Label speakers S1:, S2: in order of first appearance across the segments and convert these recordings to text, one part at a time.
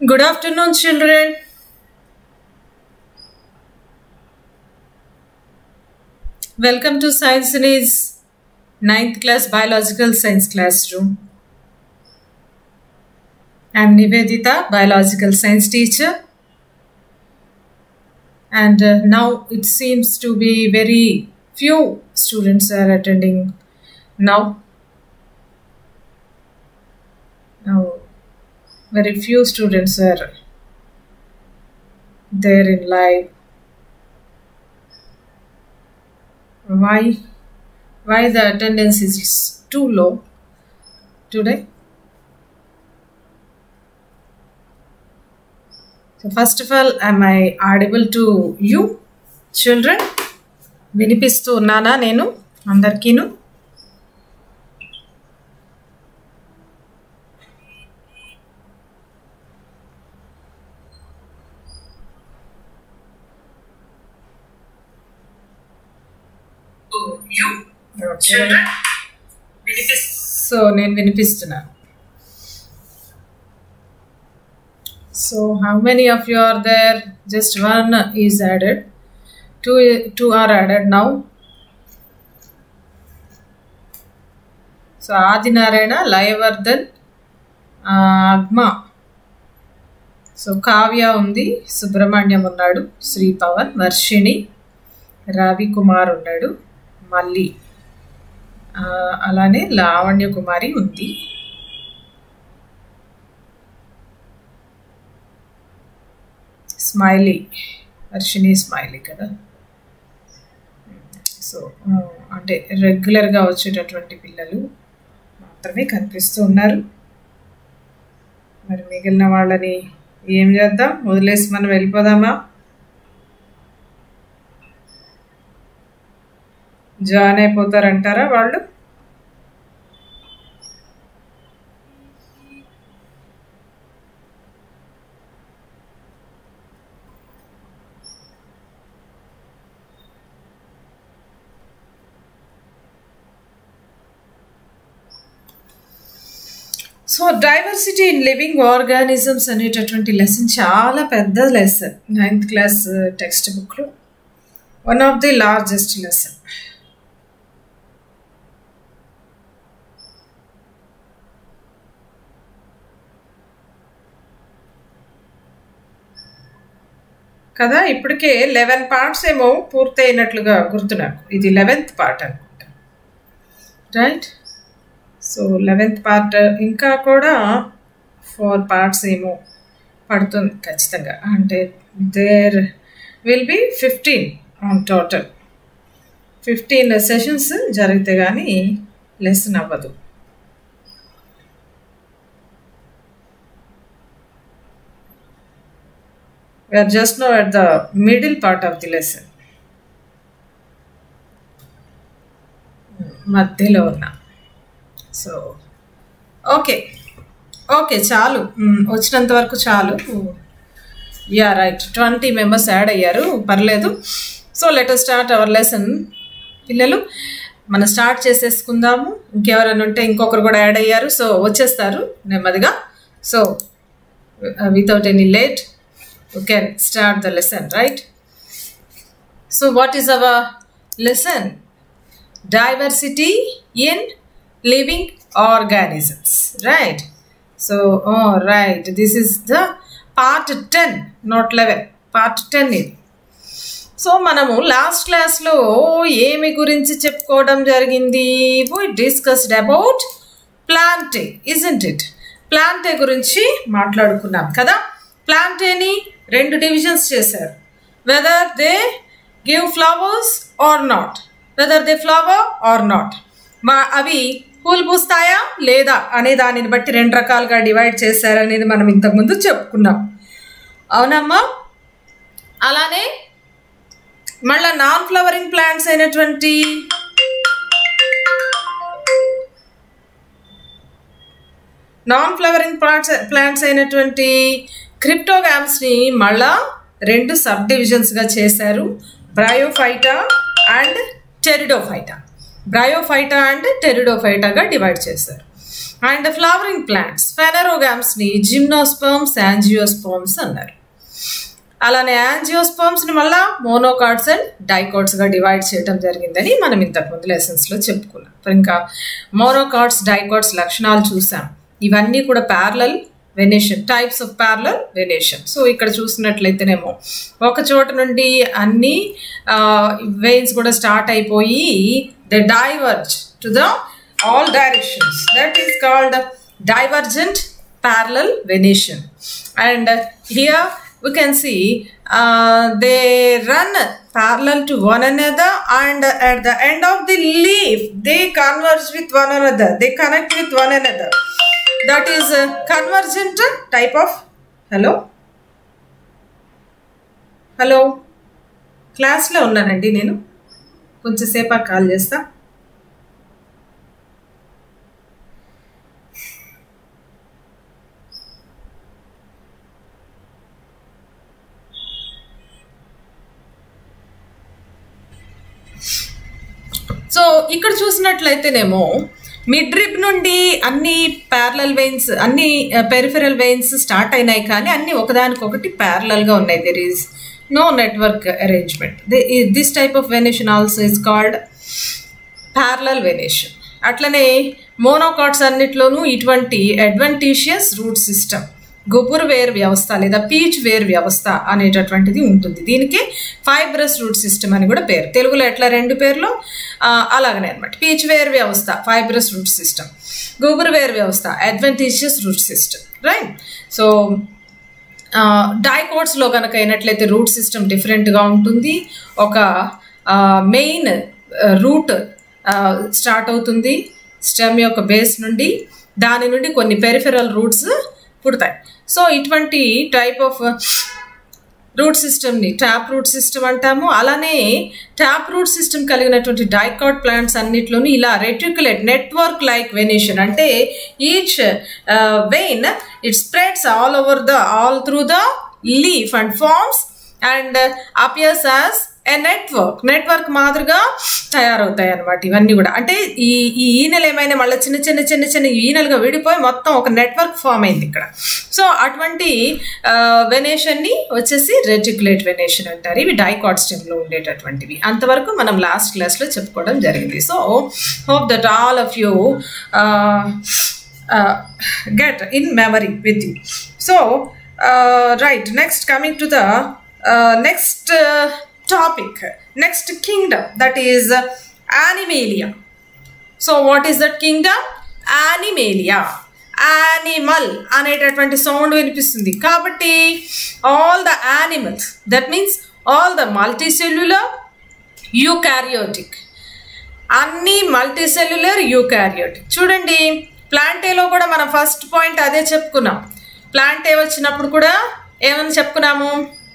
S1: Good afternoon, children. Welcome to Science City's 9th class biological science classroom. I am Nivedita, biological science teacher. And uh, now it seems to be very few students are attending now. Now, very few students are there in live. Why? Why the attendance is too low today? So first of all, am I audible to you, children? వినిపిస్తూ ఉన్నానా నేను అందరికీను so నేను వినిపిస్తున్నాను so how many of you are there just one is added two two are added now so Adinarayana Layavardhan అగ్మ so Kavya ఉంది సుబ్రహ్మణ్యం ఉన్నాడు శ్రీ పవన్ వర్షిణి రవి కుమార్ ఉన్నాడు మళ్ళీ ఆ, అలానే లావణ్య కుమారి ఉంది స్మైలీ వర్షిణి స్మైలీ కదా సో ఆ, అంటే రెగ్యులర్గా వచ్చేటటువంటి పిల్లలు మాత్రమే కనిపిస్తూ ఉన్నారు మరి మిగిలిన వాళ్ళని ఏం చేద్దాం వదిలేసి మనం వెళ్ళిపోదామా జాయిన్ అయిపోతారంటారా వాళ్ళు so diversity in living organisms అనేటటువంటి లెసన్ చాలా పెద్ద లెసన్ నైన్త్ క్లాస్ టెక్స్ట్ బుక్లో one of the largest lesson కదా ఇప్పటికే లెవెన్ పార్ట్స్ ఏమో పూర్తయినట్లుగా గుర్తు నాకు ఇది లెవెన్త్ పార్ట్ అనుకుంటా రైట్ సో లెవెన్త్ పార్ట్ ఇంకా కూడా ఫోర్ పార్ట్స్ ఏమో పడుతుంది ఖచ్చితంగా అంటే there will be fifteen on total fifteen sessions జరిగితే కానీ లెసన్ అవ్వదు we are just now at the middle part of the lesson మధ్యలో ఉన్నా సో ఓకే ఓకే చాలు మ్, వచ్చినంత వరకు చాలు yeah right twenty members add అయ్యారు పర్లేదు so let start our lesson పిల్లలు మనం స్టార్ట్ చేసేసుకుందాము ఇంకెవరైనా ఉంటే ఇంకొకరు కూడా యాడ్ అయ్యారు సో వచ్చేస్తారు నెమ్మదిగా so without any late we can start the lesson, right? So, what is our lesson? Diversity in living organisms, right? So, oh, right. This is the part 10, not 11. Part 10 ఇది so మనము last క్లాస్లో ఏమి గురించి చెప్పుకోవడం జరిగింది we discussed about Plantae isn't it Plantae గురించి మాట్లాడుకున్నాం కదా ప్లాంటేని రెండు డివిజన్స్ చేశారు whether they give flowers or not whether they flower or not మా అవి పూలు పూస్తాయా లేదా అనే దానిని బట్టి రెండు రకాలుగా డివైడ్ చేశారనేది మనం ఇంతకుముందు చెప్పుకున్నాం అవునమ్మా అలానే మళ్ళా నాన్ ఫ్లవరింగ్ ప్లాంట్స్ అయినటువంటి నాన్ ఫ్లవరింగ్ ప్లాంట్స్ ప్లాంట్స్ అయినటువంటి క్రిప్టోగామ్స్ని మళ్ళా రెండు సబ్ డివిజన్స్గా చేశారు Bryophyta and Pteridophyta Bryophyta and టెరిడోఫైటాగా డివైడ్ చేశారు అండ్ ఫ్లవరింగ్ ప్లాంట్స్ ఫెనరోగామ్స్ని జిమ్నోస్పర్మ్స్ యాంజియోస్పర్మ్స్ అన్నారు అలానే యాంజియోస్పర్మ్స్ని మళ్ళా మోనోకార్డ్స్ అండ్ డైకార్డ్స్గా డివైడ్ చేయడం జరిగిందని మనం ఇంతకుముందు లెసన్స్లో చెప్పుకున్నాం ఇంకా మోనోకార్డ్స్ డైకార్డ్స్ లక్షణాలు చూసాం ఇవన్నీ కూడా parallel venation types of parallel venation so ఇక్కడ చూసినట్లయితేనేమో ఒక చోట నుండి అన్ని వెయిన్స్ కూడా స్టార్ట్ అయిపోయి the diverge to the all directions that is called divergent parallel venation and here we can see uh, they run parallel to one another and at the end of the leaf they converge with one another they connect with one another that is a convergent type of hello hello క్లాస్లో ఉన్నానండి నేను కొంచెంసేపు call చేస్తా so ఇక్కడ చూసినట్లయితేనేమో mid midrib నుండి అన్ని parallel veins అన్ని peripheral veins start అయినాయి కానీ అన్ని ఒకదానికొకటి ప్యారలల్గా ఉన్నాయి there is no network arrangement this type of venation also is called parallel venation అట్లనే మోనోకాట్స్ అన్నిట్లోనూ ఇటువంటి అడ్వంటీషియస్ రూట్ సిస్టమ్ గుబురు వేర్ వ్యవస్థ లేదా పీచ్ వేర్ వ్యవస్థ అనేటటువంటిది ఉంటుంది దీనికి ఫైబ్రస్ రూట్ సిస్టమ్ అని కూడా పేరు తెలుగులో ఎట్లా రెండు పేర్లు అలాగనే అనమాట పీచ్ వేర్ వ్యవస్థ ఫైబ్రస్ రూట్ సిస్టమ్ గుబురు వేర్ వ్యవస్థ adventitious root system right so డైకోడ్స్లో కనుక అయినట్లయితే రూట్ సిస్టమ్ డిఫరెంట్గా ఉంటుంది ఒక మెయిన్ రూట్ స్టార్ట్ అవుతుంది స్టెమ్ యొక్క బేస్ నుండి దాని నుండి కొన్ని పెరిఫెరల్ రూట్స్ పుడతాయి సో ఇటువంటి టైప్ ఆఫ్ రూట్ సిస్టమ్ని ట్యాప్ రూట్ సిస్టమ్ అంటాము అలానే ట్యాప్ రూట్ సిస్టమ్ కలిగినటువంటి డైకాట్ ప్లాంట్స్ అన్నిట్లోనూ ఇలా రెటిక్యులేట్ నెట్వర్క్ లైక్ వెనేషన్ అంటే each vein it spreads all over the all through the leaf and forms and appears as a network network మాదిరిగా తయారవుతాయి అనమాట ఇవన్నీ కూడా అంటే ఈ ఈ ఈనెలు ఏమైనా మళ్ళీ చిన్న చిన్న చిన్న చిన్న ఈనెలుగా విడిపోయి మొత్తం ఒక నెట్వర్క్ ఫామ్ అయింది ఇక్కడ సో అటువంటి వెనేషన్ని వచ్చేసి రెటిక్యులేట్ వెనేషన్ అంటారు ఇవి డైకాట్ స్టెమ్లో ఉండేటటువంటివి అంతవరకు మనం లాస్ట్ క్లాస్లో చెప్పుకోవడం జరిగింది so hope that all of you get in memory with you so right next coming to the next topic next kingdom that is uh, animalia so what is that kingdom animalia animal అనేటటువంటి sound వినిపిస్తుంది కాబట్టి all the animals that means all the multicellular eukaryotic అన్ని multicellular eukaryotic చూడండి ప్లాంటేలో కూడా మనం first point అదే చెప్పుకున్నాం ప్లాంటే వచ్చినప్పుడు కూడా ఏమని చెప్పుకున్నాము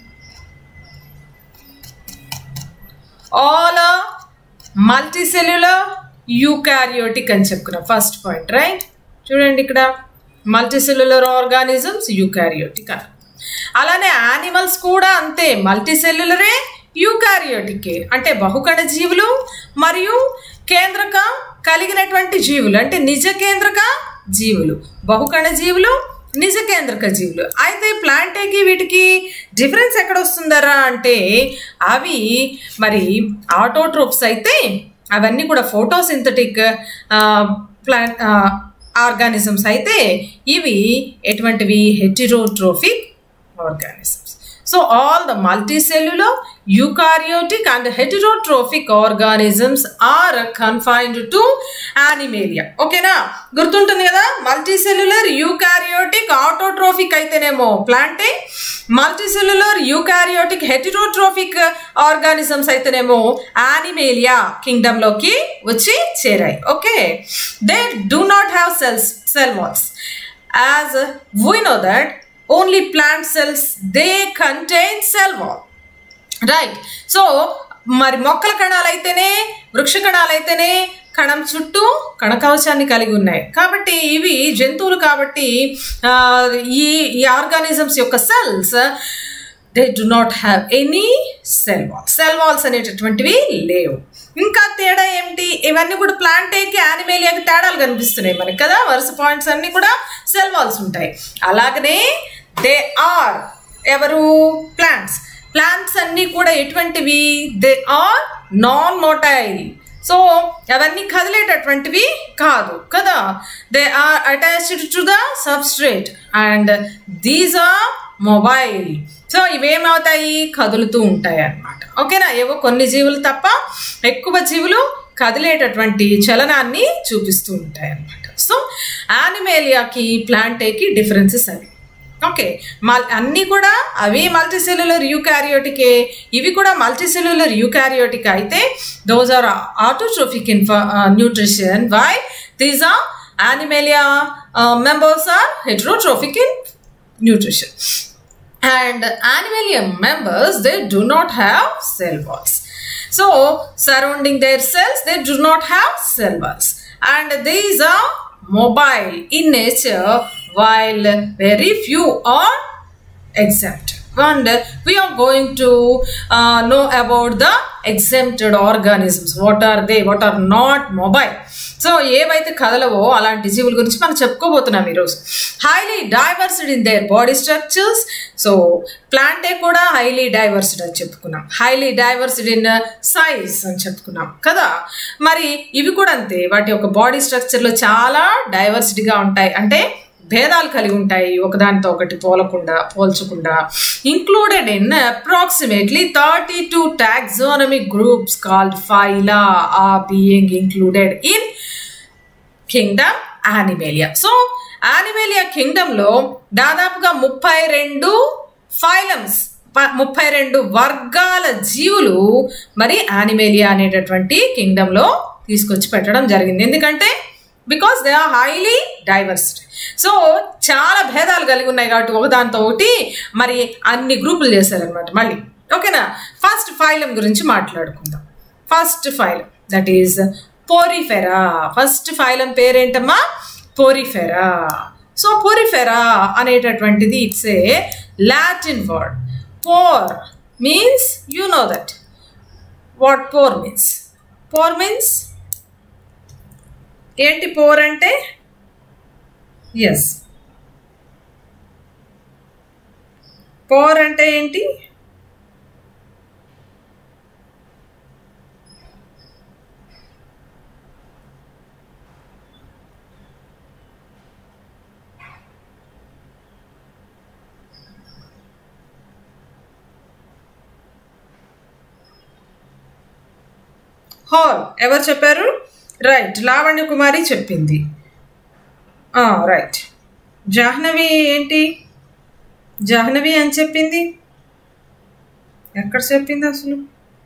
S1: ఆల్ మల్టీసెల్యులర్ యూకారియోటిక్ అని చెప్పుకున్నాం ఫస్ట్ పాయింట్ రైట్ చూడండి ఇక్కడ మల్టీసెల్యులర్ ఆర్గానిజమ్స్ యూకారియోటిక్ అని అలానే యానిమల్స్ కూడా అంతే మల్టీసెల్యులరే యూకారియోటిక్ అంటే బహుకణ జీవులు మరియు కేంద్రక కలిగినటువంటి జీవులు అంటే నిజ కేంద్రక జీవులు బహుకణ జీవులు నిజ కేంద్రక జీవులు అయితే ప్లాంటేకి వీటికి డిఫరెన్స్ ఎక్కడ వస్తుందరా అంటే అవి మరి ఆటోట్రోప్స్ అయితే అవన్నీ కూడా ఫోటోసింథటిక్ ప్లాంట్ ఆర్గానిజమ్స్ అయితే ఇవి ఎటువంటివి heterotrophic organisms so all the multicellular eukaryotic and heterotrophic organisms are confined to Animalia ఓకేనా గుర్తుంటుంది కదా మల్టీసెల్యులర్ యూకారియోటిక్ ఆటోట్రోఫిక్ అయితేనేమో Plantae multicellular eukaryotic heterotrophic organisms అయితేనేమో యానిమేలియా కింగ్డమ్లోకి వచ్చి చేరాయి okay they do not have cells cell walls as we know that only plant cells they contain cell wall right so మరి మొక్కల కణాలైతేనే వృక్ష కణాలైతేనే కణం చుట్టూ కణకవచాన్ని కలిగి ఉన్నాయి కాబట్టి ఇవి జంతువులు కాబట్టి ఈ ఈ ఆర్గానిజమ్స్ యొక్క cells they do not have any cell wall cell walls అనేటటువంటివి లేవు ఇంకా తేడా ఏమిటి ఇవన్నీ కూడా ప్లాంటేకి యానిమేలియాకి తేడాలు కనిపిస్తున్నాయి మనకి కదా వరుస పాయింట్స్ అన్నీ కూడా సెల్ వాల్స్ ఉంటాయి అలాగనే దే ఆర్ ఎవరు ప్లాంట్స్ ప్లాంట్స్ అన్నీ కూడా ఎటువంటివి they are non motile so అవన్నీ కదిలేటటువంటివి కాదు కదా they are attached to the substrate and these are mobile so ఇవేమవుతాయి కదులుతూ ఉంటాయి అన్నమాట ఓకేనా ఏవో కొన్ని జీవులు తప్ప ఎక్కువ జీవులు కదిలేటటువంటి చలనాన్ని చూపిస్తూ ఉంటాయి అన్నమాట సో యానిమేలియాకి ప్లాంటేకి డిఫరెన్సెస్ అవి ఓకే మల్ అన్నీ కూడా అవి మల్టీసెల్యులర్ యూకారియోటికే ఇవి కూడా మల్టీసెల్యులర్ యూకారియోటిక్ అయితే దోస్ ఆర్ ఆటోట్రోఫిక్ ఇన్ఫ nutrition why these are Animalia members are heterotrophic in nutrition and animalium members they do not have cell walls so surrounding their cells they do not have cell walls and these are mobile in nature while very few are exempt and we are going to uh, know about the exempted organisms what are they what are not mobile so ఏవైతే కదలవో అలాంటి జీవుల గురించి మనం చెప్పుకోబోతున్నాం ఈరోజు highly diversed in their body structures so Plantae కూడా highly divorced అని చెప్పుకున్నాం హైలీ డైవర్స్డ్ ఇన్ సైజ్ అని చెప్పుకున్నాం కదా మరి ఇవి కూడా అంతే వాటి యొక్క బాడీ స్ట్రక్చర్లో చాలా డైవర్సిటీగా ఉంటాయి అంటే భేదాలు కలిగి ఉంటాయి ఒకదానితో ఒకటి పోలకుండా పోల్చకుండా included in approximately thirty two taxonomic groups called phyla are being included in kingdom Animalia so Animalia కింగ్డమ్లో దాదాపుగా ముప్పై రెండు ఫైలమ్స్ ముప్పై రెండు వర్గాల జీవులు మరి యానిమేలియా అనేటటువంటి కింగ్డమ్లో తీసుకొచ్చి పెట్టడం జరిగింది ఎందుకంటే because they are highly diversity so చాలా భేదాలు కలిగి ఉన్నాయి కాబట్టి ఒకదాంతో ఒకటి మరి అన్ని గ్రూపులు చేశారనమాట మళ్ళీ ఓకేనా ఫస్ట్ ఫైలం గురించి మాట్లాడుకుందాం first phylum that is Porifera first phylum పేరేంటమ్మా పోరిఫెరా సో పోరిఫెరా అనేటటువంటిది it's a Latin word pore means you know that what pore means pore means ఏంటి పోర్ అంటే ఎస్ పోర్ అంటే ఏంటి హోల్ ఎవరు చెప్పారు రైట్ లావణ్య కుమారి చెప్పింది రైట్ జాహ్నవి ఏంటి జాహ్నవి అని చెప్పింది ఎక్కడ చెప్పింది అసలు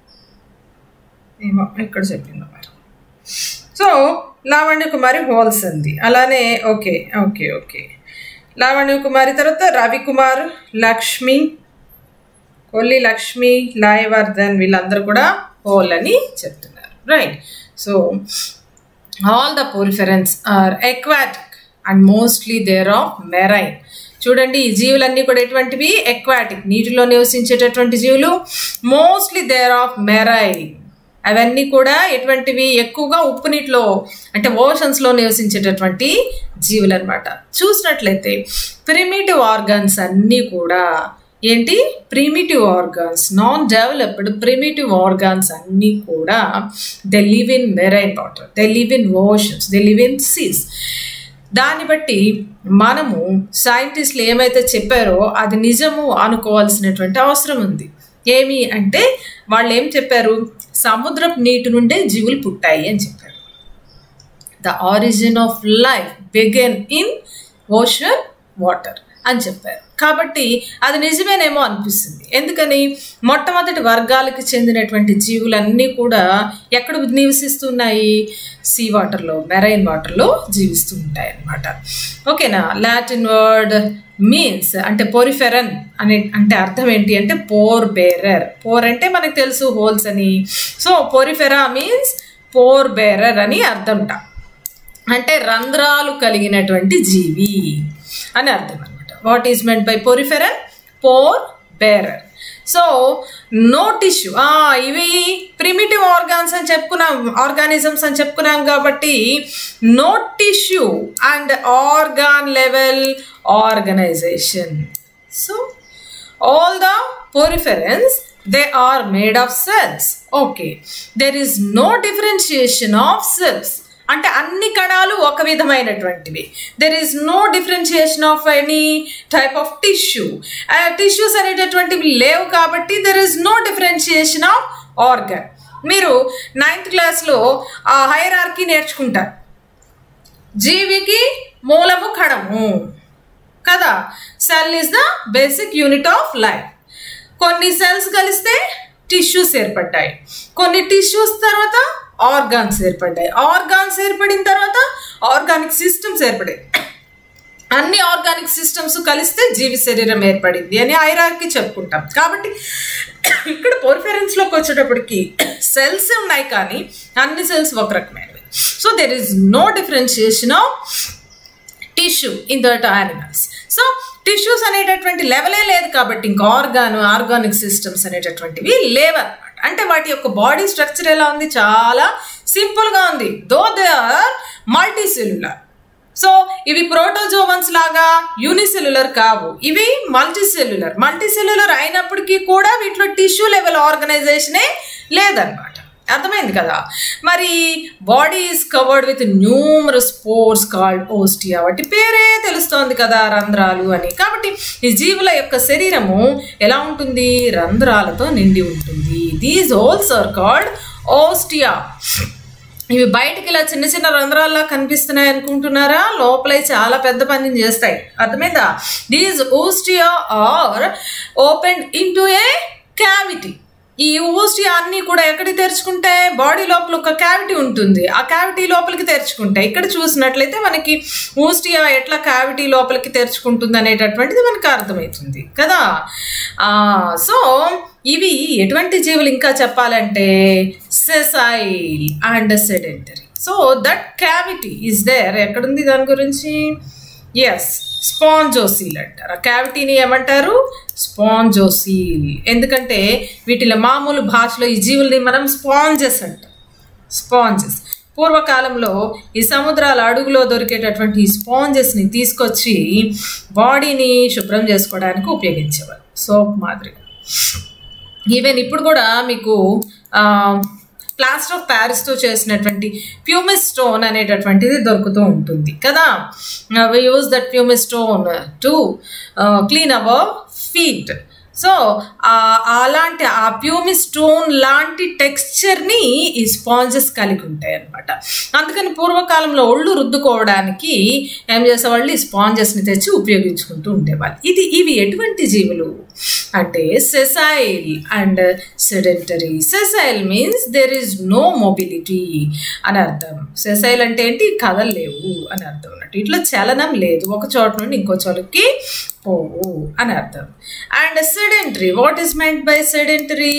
S1: ఏమో ఎక్కడ చెప్పిందో మరి సో లావణ్య కుమారి హోల్స్ అంది అలానే okay okay okay Lavanya Kumari తర్వాత రవికుమార్ లక్ష్మి కొల్లి లక్ష్మి లాయవర్ధన్ వీళ్ళందరూ కూడా హోల్ అని చెప్తున్నారు right so all the poriferans are aquatic and mostly they're of marine చూడండి ఈ జీవులన్నీ కూడా ఎటువంటివి ఎక్వాటిక్ నీటిలో నివసించేటటువంటి జీవులు మోస్ట్లీ దేర్ ఆఫ్ మెరైన్ అవన్నీ కూడా ఎటువంటివి ఎక్కువగా ఉప్పు నీటిలో అంటే ఓషన్స్లో నివసించేటటువంటి జీవులు అనమాట చూసినట్లయితే ప్రిమిటివ్ ఆర్గాన్స్ అన్నీ కూడా ఏంటి primitive organs non developed primitive organs అన్నీ కూడా they live in marine water they live in oceans they live in seas దాన్ని బట్టి మనము సైంటిస్టులు ఏమైతే చెప్పారో అది నిజము అనుకోవాల్సినటువంటి అవసరం ఉంది ఏమి అంటే వాళ్ళు ఏం చెప్పారు సముద్రపు నీటి నుండే జీవులు పుట్టాయి అని చెప్పారు the origin of life began in ocean water అని చెప్పారు కాబట్టి అది నిజమేనేమో అనిపిస్తుంది ఎందుకని మొట్టమొదటి వర్గాలకు చెందినటువంటి జీవులన్నీ కూడా ఎక్కడ నివసిస్తున్నాయి సీ వాటర్లో మెరైన్ వాటర్లో జీవిస్తూ ఉంటాయి అన్నమాట ఓకేనా లాటిన్ వర్డ్ మీన్స్ అంటే పోరిఫెరన్ అనే అంటే అర్థం ఏంటి అంటే పోర్ బేరర్ పోర్ అంటే మనకు తెలుసు హోల్స్ అని so Porifera means pore bearer అని అర్థంట అంటే రంధ్రాలు కలిగినటువంటి జీవి అని అర్థం అనమాట what is meant by poriferan pore bearer so no tissue ఇవి ప్రిమిటివ్ ఆర్గాన్స్ అని చెప్పుకున్నాం ఆర్గానిజమ్స్ అని చెప్పుకున్నాం కాబట్టి no tissue and organ level organization so all the porphyrin,s they are made of cells okay there is no differentiation of cells అంటే అన్ని కణాలు ఒక విధమైనటువంటివి there is no differentiation of any type of tissue tissues అనేటటువంటివి లేవు కాబట్టి there is no differentiation of organ మీరు ninth క్లాస్లో ఆ హైరార్కీ నేర్చుకుంటారు జీవికి మూలము కణము కదా cell is the basic unit of life కొన్ని సెల్స్ కలిస్తే టిష్యూస్ ఏర్పడ్డాయి కొన్ని టిష్యూస్ తర్వాత ఆర్గాన్స్ ఏర్పడ్డాయి ఆర్గాన్స్ ఏర్పడిన తర్వాత ఆర్గానిక్ సిస్టమ్స్ ఏర్పడాయి అన్ని ఆర్గానిక్ సిస్టమ్స్ కలిస్తే జీవి శరీరం ఏర్పడింది అని ఐరార్కి చెప్పుకుంటాం కాబట్టి ఇక్కడ పోర్ఫెరెన్స్లోకి వచ్చేటప్పటికి సెల్స్ ఉన్నాయి కానీ అన్ని సెల్స్ ఒక రకమైనవి so there is no differentiation of tissue in that animals so tissues అనేటటువంటి లెవెలే లేదు కాబట్టి ఇంకా ఆర్గాన్ ఆర్గానిక్ సిస్టమ్స్ అనేటటువంటివి లేవన్నమాట అంటే వాటి యొక్క బాడీ స్ట్రక్చర్ ఎలా ఉంది చాలా సింపుల్గా ఉంది though they are multicellular so ఇవి ప్రోటోజోవన్స్ లాగా యూనిసెల్యులర్ కావు ఇవి మల్టీ సెల్యులర్ మల్టీ సెల్యులర్ అయినప్పటికీ కూడా వీటిలో టిష్యూ లెవెల్ ఆర్గనైజేషనే లేదన్నమాట అర్థమైంది కదా మరి body is covered with numerous pores called ostia వాటి పేరే తెలుస్తోంది కదా రంధ్రాలు అని కాబట్టి ఈ జీవుల యొక్క శరీరము ఎలా ఉంటుంది రంధ్రాలతో నిండి ఉంటుంది these holes are called ostia ఇవి బయటికి ఇలా చిన్న చిన్న రంధ్రాల్లా కనిపిస్తున్నాయి అనుకుంటున్నారా లోపల చాలా పెద్ద పనిని చేస్తాయి అర్థమైందా these ostia are open in to a cavity ఈ ఊస్టి అన్ని కూడా ఎక్కడికి తెరుచుకుంటాయి బాడీ లోపల ఒక క్యావిటీ ఉంటుంది ఆ క్యావిటీ లోపలికి తెరుచుకుంటాయి ఇక్కడ చూసినట్లయితే మనకి ఊస్టియా ఎట్లా క్యావిటీ లోపలికి తెరుచుకుంటుంది అనేటటువంటిది మనకు అర్థమవుతుంది కదా సో ఇవి ఎటువంటి జీవులు ఇంకా చెప్పాలంటే sessile and sedentary so that cavity is there ఎక్కడుంది దాని గురించి ఎస్ స్పాంజోసీల్ అంటారు ఆ క్యావిటీని ఏమంటారు స్పాంజోసీల్ ఎందుకంటే వీటిలో మామూలు భాషలో ఈ జీవుల్ని మనం స్పాంజెస్ అంటాం స్పాంజెస్ పూర్వకాలంలో ఈ సముద్రాల అడుగులో దొరికేటటువంటి ఈ స్పాంజెస్ని తీసుకొచ్చి బాడీని శుభ్రం చేసుకోవడానికి ఉపయోగించేవారు సోప్ మాదిరిగా ఈవెన్ ఇప్పుడు కూడా మీకు ప్లాస్టర్ ఆఫ్ ప్యారిస్తో చేసినటువంటి ప్యూమిస్ స్టోన్ అనేటటువంటిది దొరుకుతూ ఉంటుంది కదా we use that pumice stone to clean our feet so అలాంటి ఆ ప్యూమి స్టోన్ లాంటి టెక్స్చర్ని ఈ స్పాంజెస్ కలిగి ఉంటాయి అనమాట అందుకని పూర్వకాలంలో ఒళ్ళు రుద్దుకోవడానికి ఏం చేసేవాళ్ళు ఈ స్పాంజెస్ని తెచ్చి ఉపయోగించుకుంటూ ఉండేవాళ్ళు ఇది ఇవి ఎటువంటి జీవులు అంటే sessile and sedentary sessile means there is no mobility అని అర్థం సెసైల్ అంటే ఏంటి కదలలేవు అని అర్థం అన్నట్టు ఇట్లా చలనం లేదు ఒక చోట నుండి ఇంకో చోటుకి పోవు అని అర్థం and sedentary what is meant by sedentary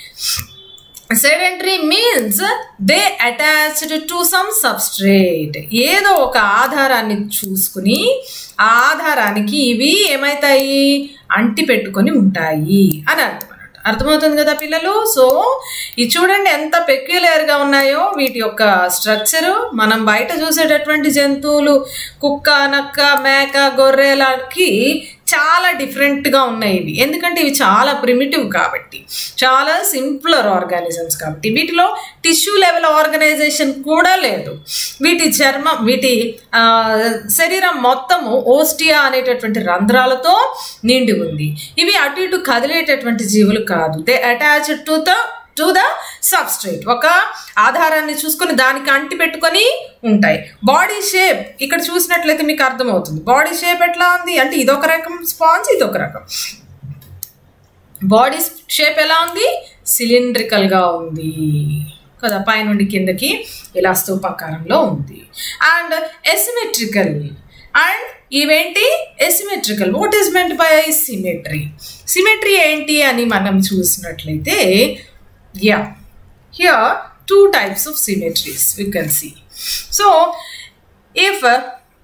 S1: sedentary means they attached to some substrate ఏదో ఒక ఆధారాన్ని చూసుకుని ఆ ఆధారానికి ఇవి ఏమవుతాయి అంటి పెట్టుకొని ఉంటాయి అని అర్థం అన్నట్టు అర్థమవుతుంది కదా పిల్లలు సో ఇది చూడండి ఎంత పెక్యులర్గా ఉన్నాయో వీటి యొక్క స్ట్రక్చరు మనం బయట చూసేటటువంటి జంతువులు కుక్క నక్క మేక గొర్రెలకి చాలా డిఫరెంట్గా ఉన్నాయి ఇవి ఎందుకంటే ఇవి చాలా ప్రిమిటివ్ కాబట్టి చాలా సింపులర్ ఆర్గానిజమ్స్ కాబట్టి వీటిలో టిష్యూ లెవెల్ ఆర్గనైజేషన్ కూడా లేదు వీటి చర్మం వీటి శరీరం మొత్తము ఓస్టియా అనేటటువంటి రంధ్రాలతో నిండి ఉంది ఇవి అటు ఇటు కదిలేటటువంటి జీవులు కాదు they attached to the to the substrate ఒక ఆధారాన్ని చూసుకొని దానికి అంటి పెట్టుకొని ఉంటాయి బాడీ షేప్ ఇక్కడ చూసినట్లయితే మీకు అర్థమవుతుంది బాడీ షేప్ ఎట్లా ఉంది అంటే ఇదొక రకం స్పాంజ్ ఇదొక రకం బాడీ షేప్ ఎలా ఉంది సిలిండ్రికల్గా ఉంది కదా పైనుండి కిందకి ఇలా స్తూపాకారంలో ఉంది అండ్ ఎసిమెట్రికల్ అండ్ ఇవేంటి asymmetrical what is meant by symmetry symmetry ఏంటి అని మనం చూసినట్లయితే yeah here two types of symmetries we can see so if uh,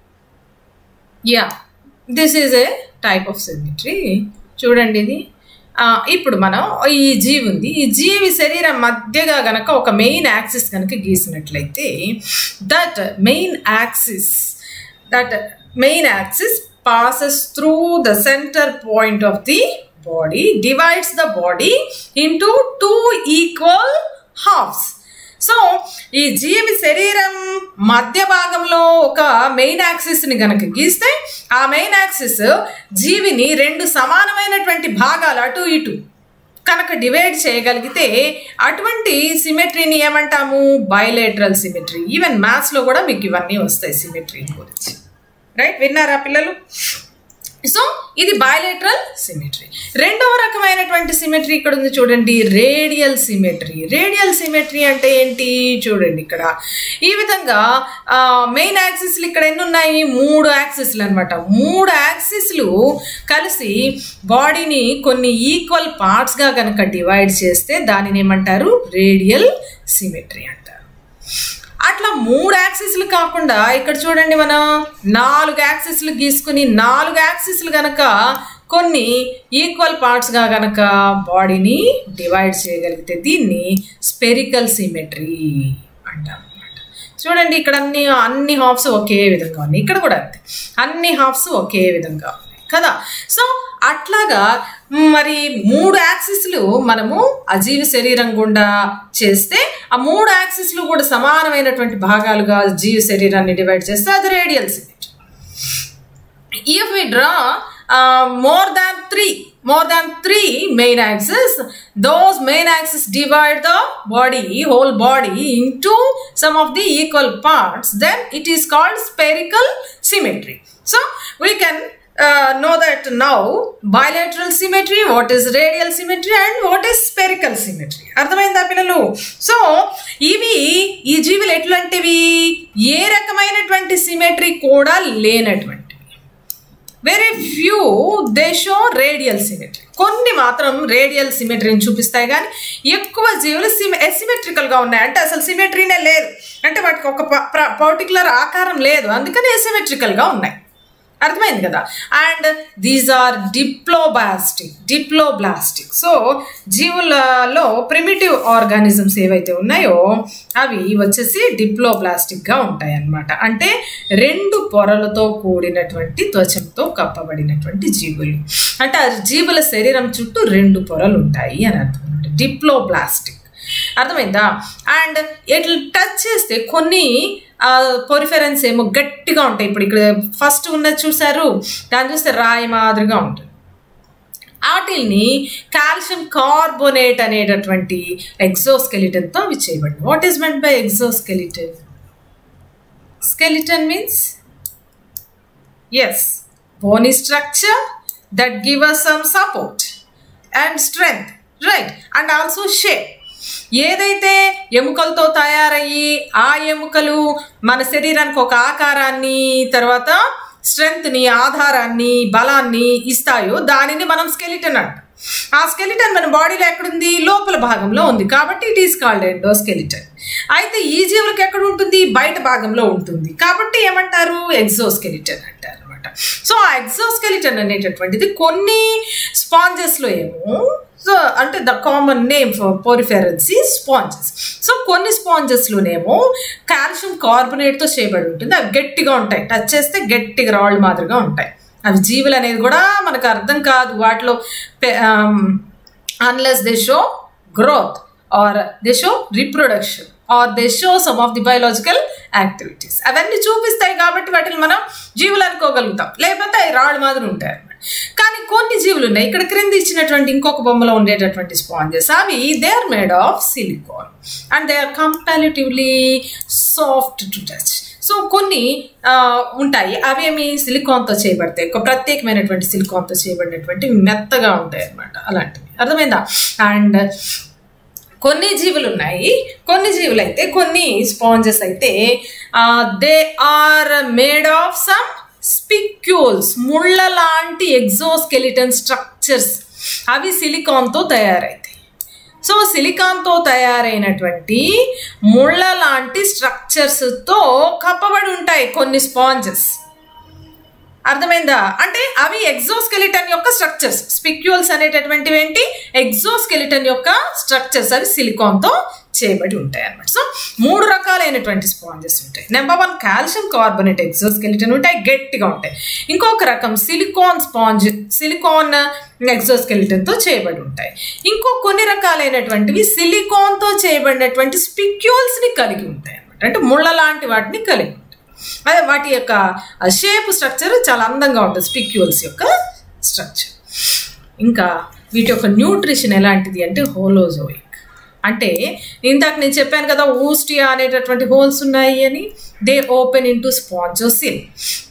S1: yeah this is a type of symmetry చూడండి ఇది ఇప్పుడు మనం ఈ జీవి ఉంది ఈ జీవి శరీరం మధ్యగా గనక ఒక మెయిన్ యాక్సిస్ కనుక గీసినట్లయితే that main axis that main axis passes through the center point of the body divides the body into two equal halves so ఈ జీవి శరీరం మధ్య భాగంలో ఒక మెయిన్ యాక్సిస్ని గనక గీస్తే ఆ మెయిన్ యాక్సిస్ జీవిని రెండు సమానమైనటువంటి భాగాలు అటు ఇటు కనుక డివైడ్ చేయగలిగితే అటువంటి సిమెట్రీని ఏమంటాము బయోలేటరల్ సిమెట్రీ ఈవెన్ మ్యాథ్స్లో కూడా మీకు ఇవన్నీ వస్తాయి సిమెట్రీ గురించి రైట్ విన్నారా పిల్లలు సో ఇది బయోలేటరల్ సిమెట్రీ రెండవ రకమైనటువంటి సిమెట్రీ ఇక్కడ ఉంది చూడండి రేడియల్ సిమెట్రీ రేడియల్ సిమెట్రీ అంటే ఏంటి చూడండి ఇక్కడ ఈ విధంగా మెయిన్ యాక్సిస్లు ఇక్కడ ఎన్ని ఉన్నాయి మూడు యాక్సిస్లు అనమాట మూడు యాక్సిస్లు కలిసి బాడీని కొన్ని ఈక్వల్ పార్ట్స్గా కనుక డివైడ్ చేస్తే దానిని ఏమంటారు రేడియల్ సిమెట్రీ అంటారు అట్లా మూడు యాక్సిస్లు కాకుండా ఇక్కడ చూడండి మనం నాలుగు యాక్సిస్లు గీసుకుని నాలుగు యాక్సిస్లు గనక కొన్ని ఈక్వల్ పార్ట్స్గా గనక బాడీని డివైడ్ చేయగలిగితే దీన్ని స్పెరికల్ సిమెట్రీ అంటాం చూడండి ఇక్కడ అన్ని అన్ని హాఫ్స్ ఒకే విధంగా ఉన్నాయి ఇక్కడ కూడా అంతే అన్ని హాఫ్స్ ఒకే విధంగా ఉన్నాయి కదా సో అట్లాగా మరి మూడు యాక్సిస్లు మనము అజీవి శరీరం గుండా చేస్తే ఆ మూడు యాక్సిస్లు కూడా సమానమైనటువంటి భాగాలుగా జీవ శరీరాన్ని డివైడ్ చేస్తే అది radial symmetry if we draw more than three more than three main axes those main axes divide the body whole body into some of the equal parts then it is called spherical symmetry so we can uh, know that now bilateral symmetry what is radial symmetry and what is spherical symmetry అర్థమైందా పిల్లలు so ఇవి ఈ జీవులు ఎట్లాంటివి ఏ రకమైనటువంటి symmetry కూడా లేనటువంటి very few they show radial symmetry కొన్ని మాత్రం రేడియల్ సిమెట్రీని చూపిస్తాయి కానీ ఎక్కువ జీవులు సిమె ఎసిమెట్రికల్గా ఉన్నాయి అంటే అసలు సిమెట్రీనే లేదు అంటే వాటికి ఒక పర్టికులర్ ఆకారం లేదు అందుకని ఎసిమెట్రికల్గా ఉన్నాయి అర్థమైంది కదా and these are diploblastic diploblastic so జీవులలో ప్రిమిటివ్ ఆర్గానిజమ్స్ ఏవైతే ఉన్నాయో అవి వచ్చేసి డిప్లోబ్లాస్టిక్గా ఉంటాయి అన్నమాట అంటే రెండు పొరలతో కూడినటువంటి త్వచంతో కప్పబడినటువంటి జీవులు అంటే ఆ జీవుల శరీరం చుట్టూ రెండు పొరలు ఉంటాయి అని అర్థం అనమాట డిప్లోబ్లాస్టిక్ అర్థమైందా అండ్ ఇట్లా టచ్ చేస్తే కొన్ని పొరిఫెరెన్స్ ఏమో గట్టిగా ఉంటాయి ఇప్పుడు ఇక్కడ ఫస్ట్ ఉన్నది చూసారు దాన్ని చూస్తే రాయి మాదిరిగా ఉంటుంది వాటిల్ని కాల్షియం కార్బోనేట్ అనేటటువంటి ఎగ్జోస్కెలిటన్తో అవి చేయబడింది what is meant by exoskeleton skeleton means yes bony structure that give us some support and strength right and also shape ఏదైతే ఎముకలతో తయారయ్యి ఆ ఎముకలు మన శరీరానికి ఒక ఆకారాన్ని తర్వాత స్ట్రెంగ్త్ని ఆధారాన్ని బలాన్ని ఇస్తాయో దానిని మనం స్కెలిటన్ అంటాం ఆ స్కెలిటన్ మన బాడీలో ఎక్కడుంది లోపల భాగంలో ఉంది కాబట్టి it is called endoskeleton అయితే ఈ జీవులకు ఎక్కడ ఉంటుంది బయట భాగంలో ఉంటుంది కాబట్టి ఏమంటారు ఎగ్జోస్కెలిటన్ అంటారు అనమాట సో ఆ ఎగ్జోస్కెలిటన్ అనేటటువంటిది కొన్ని స్పాంజెస్లో ఏమో సో అంటే the common name for poriferans sponges so కొన్ని స్పాంజెస్లోనేమో కాల్షియం కార్బొనేట్తో చేయబడి ఉంటుంది అవి గట్టిగా ఉంటాయి టచ్ చేస్తే గట్టిగా రాళ్ళు మాదిరిగా ఉంటాయి అవి జీవులు అనేది కూడా మనకు అర్థం కాదు వాటిలో unless they show growth or they show reproduction or they show some of the biological activities అవన్నీ చూపిస్తాయి కాబట్టి వాటిని మనం జీవులు అనుకోగలుగుతాం లేకపోతే అవి రాళ్ళు మాదిరి ఉంటాయి అన్నమాట కానీ కొన్ని జీవులు ఉన్నాయి ఇక్కడ క్రింద ఇచ్చినటువంటి ఇంకొక బొమ్మలో ఉండేటటువంటి స్పాంజెస్ అవి they are made of silicon and they are comparatively soft to touch so కొన్ని ఉంటాయి అవేమి సిలికాన్తో చేయబడతాయి ఒక ప్రత్యేకమైనటువంటి సిలికాన్తో చేయబడినటువంటి మెత్తగా ఉంటాయి అన్నమాట అలాంటివి అర్థమైందా అండ్ కొన్ని జీవులు ఉన్నాయి కొన్ని జీవులు అయితే కొన్ని స్పాంజెస్ అయితే they are made of some spicules ముళ్ళ లాంటి ఎగ్జోస్కెలిటన్ స్ట్రక్చర్స్ అవి సిలికాన్తో తయారైతాయి సో సిలికాన్తో తయారైనటువంటి ముళ్ళ లాంటి స్ట్రక్చర్స్తో కప్పబడి ఉంటాయి కొన్ని స్పాంజెస్ అర్థమైందా అంటే అవి ఎగ్జోస్కెలిటన్ యొక్క స్ట్రక్చర్స్ స్పిక్యూల్స్ అనేటటువంటివి ఏంటి ఎగ్జోస్కెలిటన్ యొక్క స్ట్రక్చర్స్ అవి సిలికాన్తో చేయబడి ఉంటాయి అన్నమాట సో మూడు రకాలైనటువంటి స్పాంజెస్ ఉంటాయి number one calcium carbonate exoskeleton ఉంటాయి గట్టిగా ఉంటాయి ఇంకొక రకం సిలికాన్ స్పాంజ్ సిలికాన్ ఎగ్జోస్కెలిటన్తో చేయబడి ఉంటాయి ఇంకో కొన్ని రకాలైనటువంటివి సిలికాన్తో చేయబడినటువంటి స్పిక్యూల్స్ని కలిగి ఉంటాయి అన్నమాట అంటే ముళ్ళ లాంటి వాటిని కలిగి ఉంటాయి అదే వాటి యొక్క షేప్ స్ట్రక్చర్ చాలా అందంగా ఉంటుంది స్పిక్యూల్స్ యొక్క స్ట్రక్చర్ ఇంకా వీటి యొక్క న్యూట్రిషన్ ఎలాంటిది అంటే హోలోజోయిక్ అంటే ఇందాక నేను చెప్పాను కదా ఊస్టియా అనేటటువంటి హోల్స్ ఉన్నాయి అని they open into spongocoel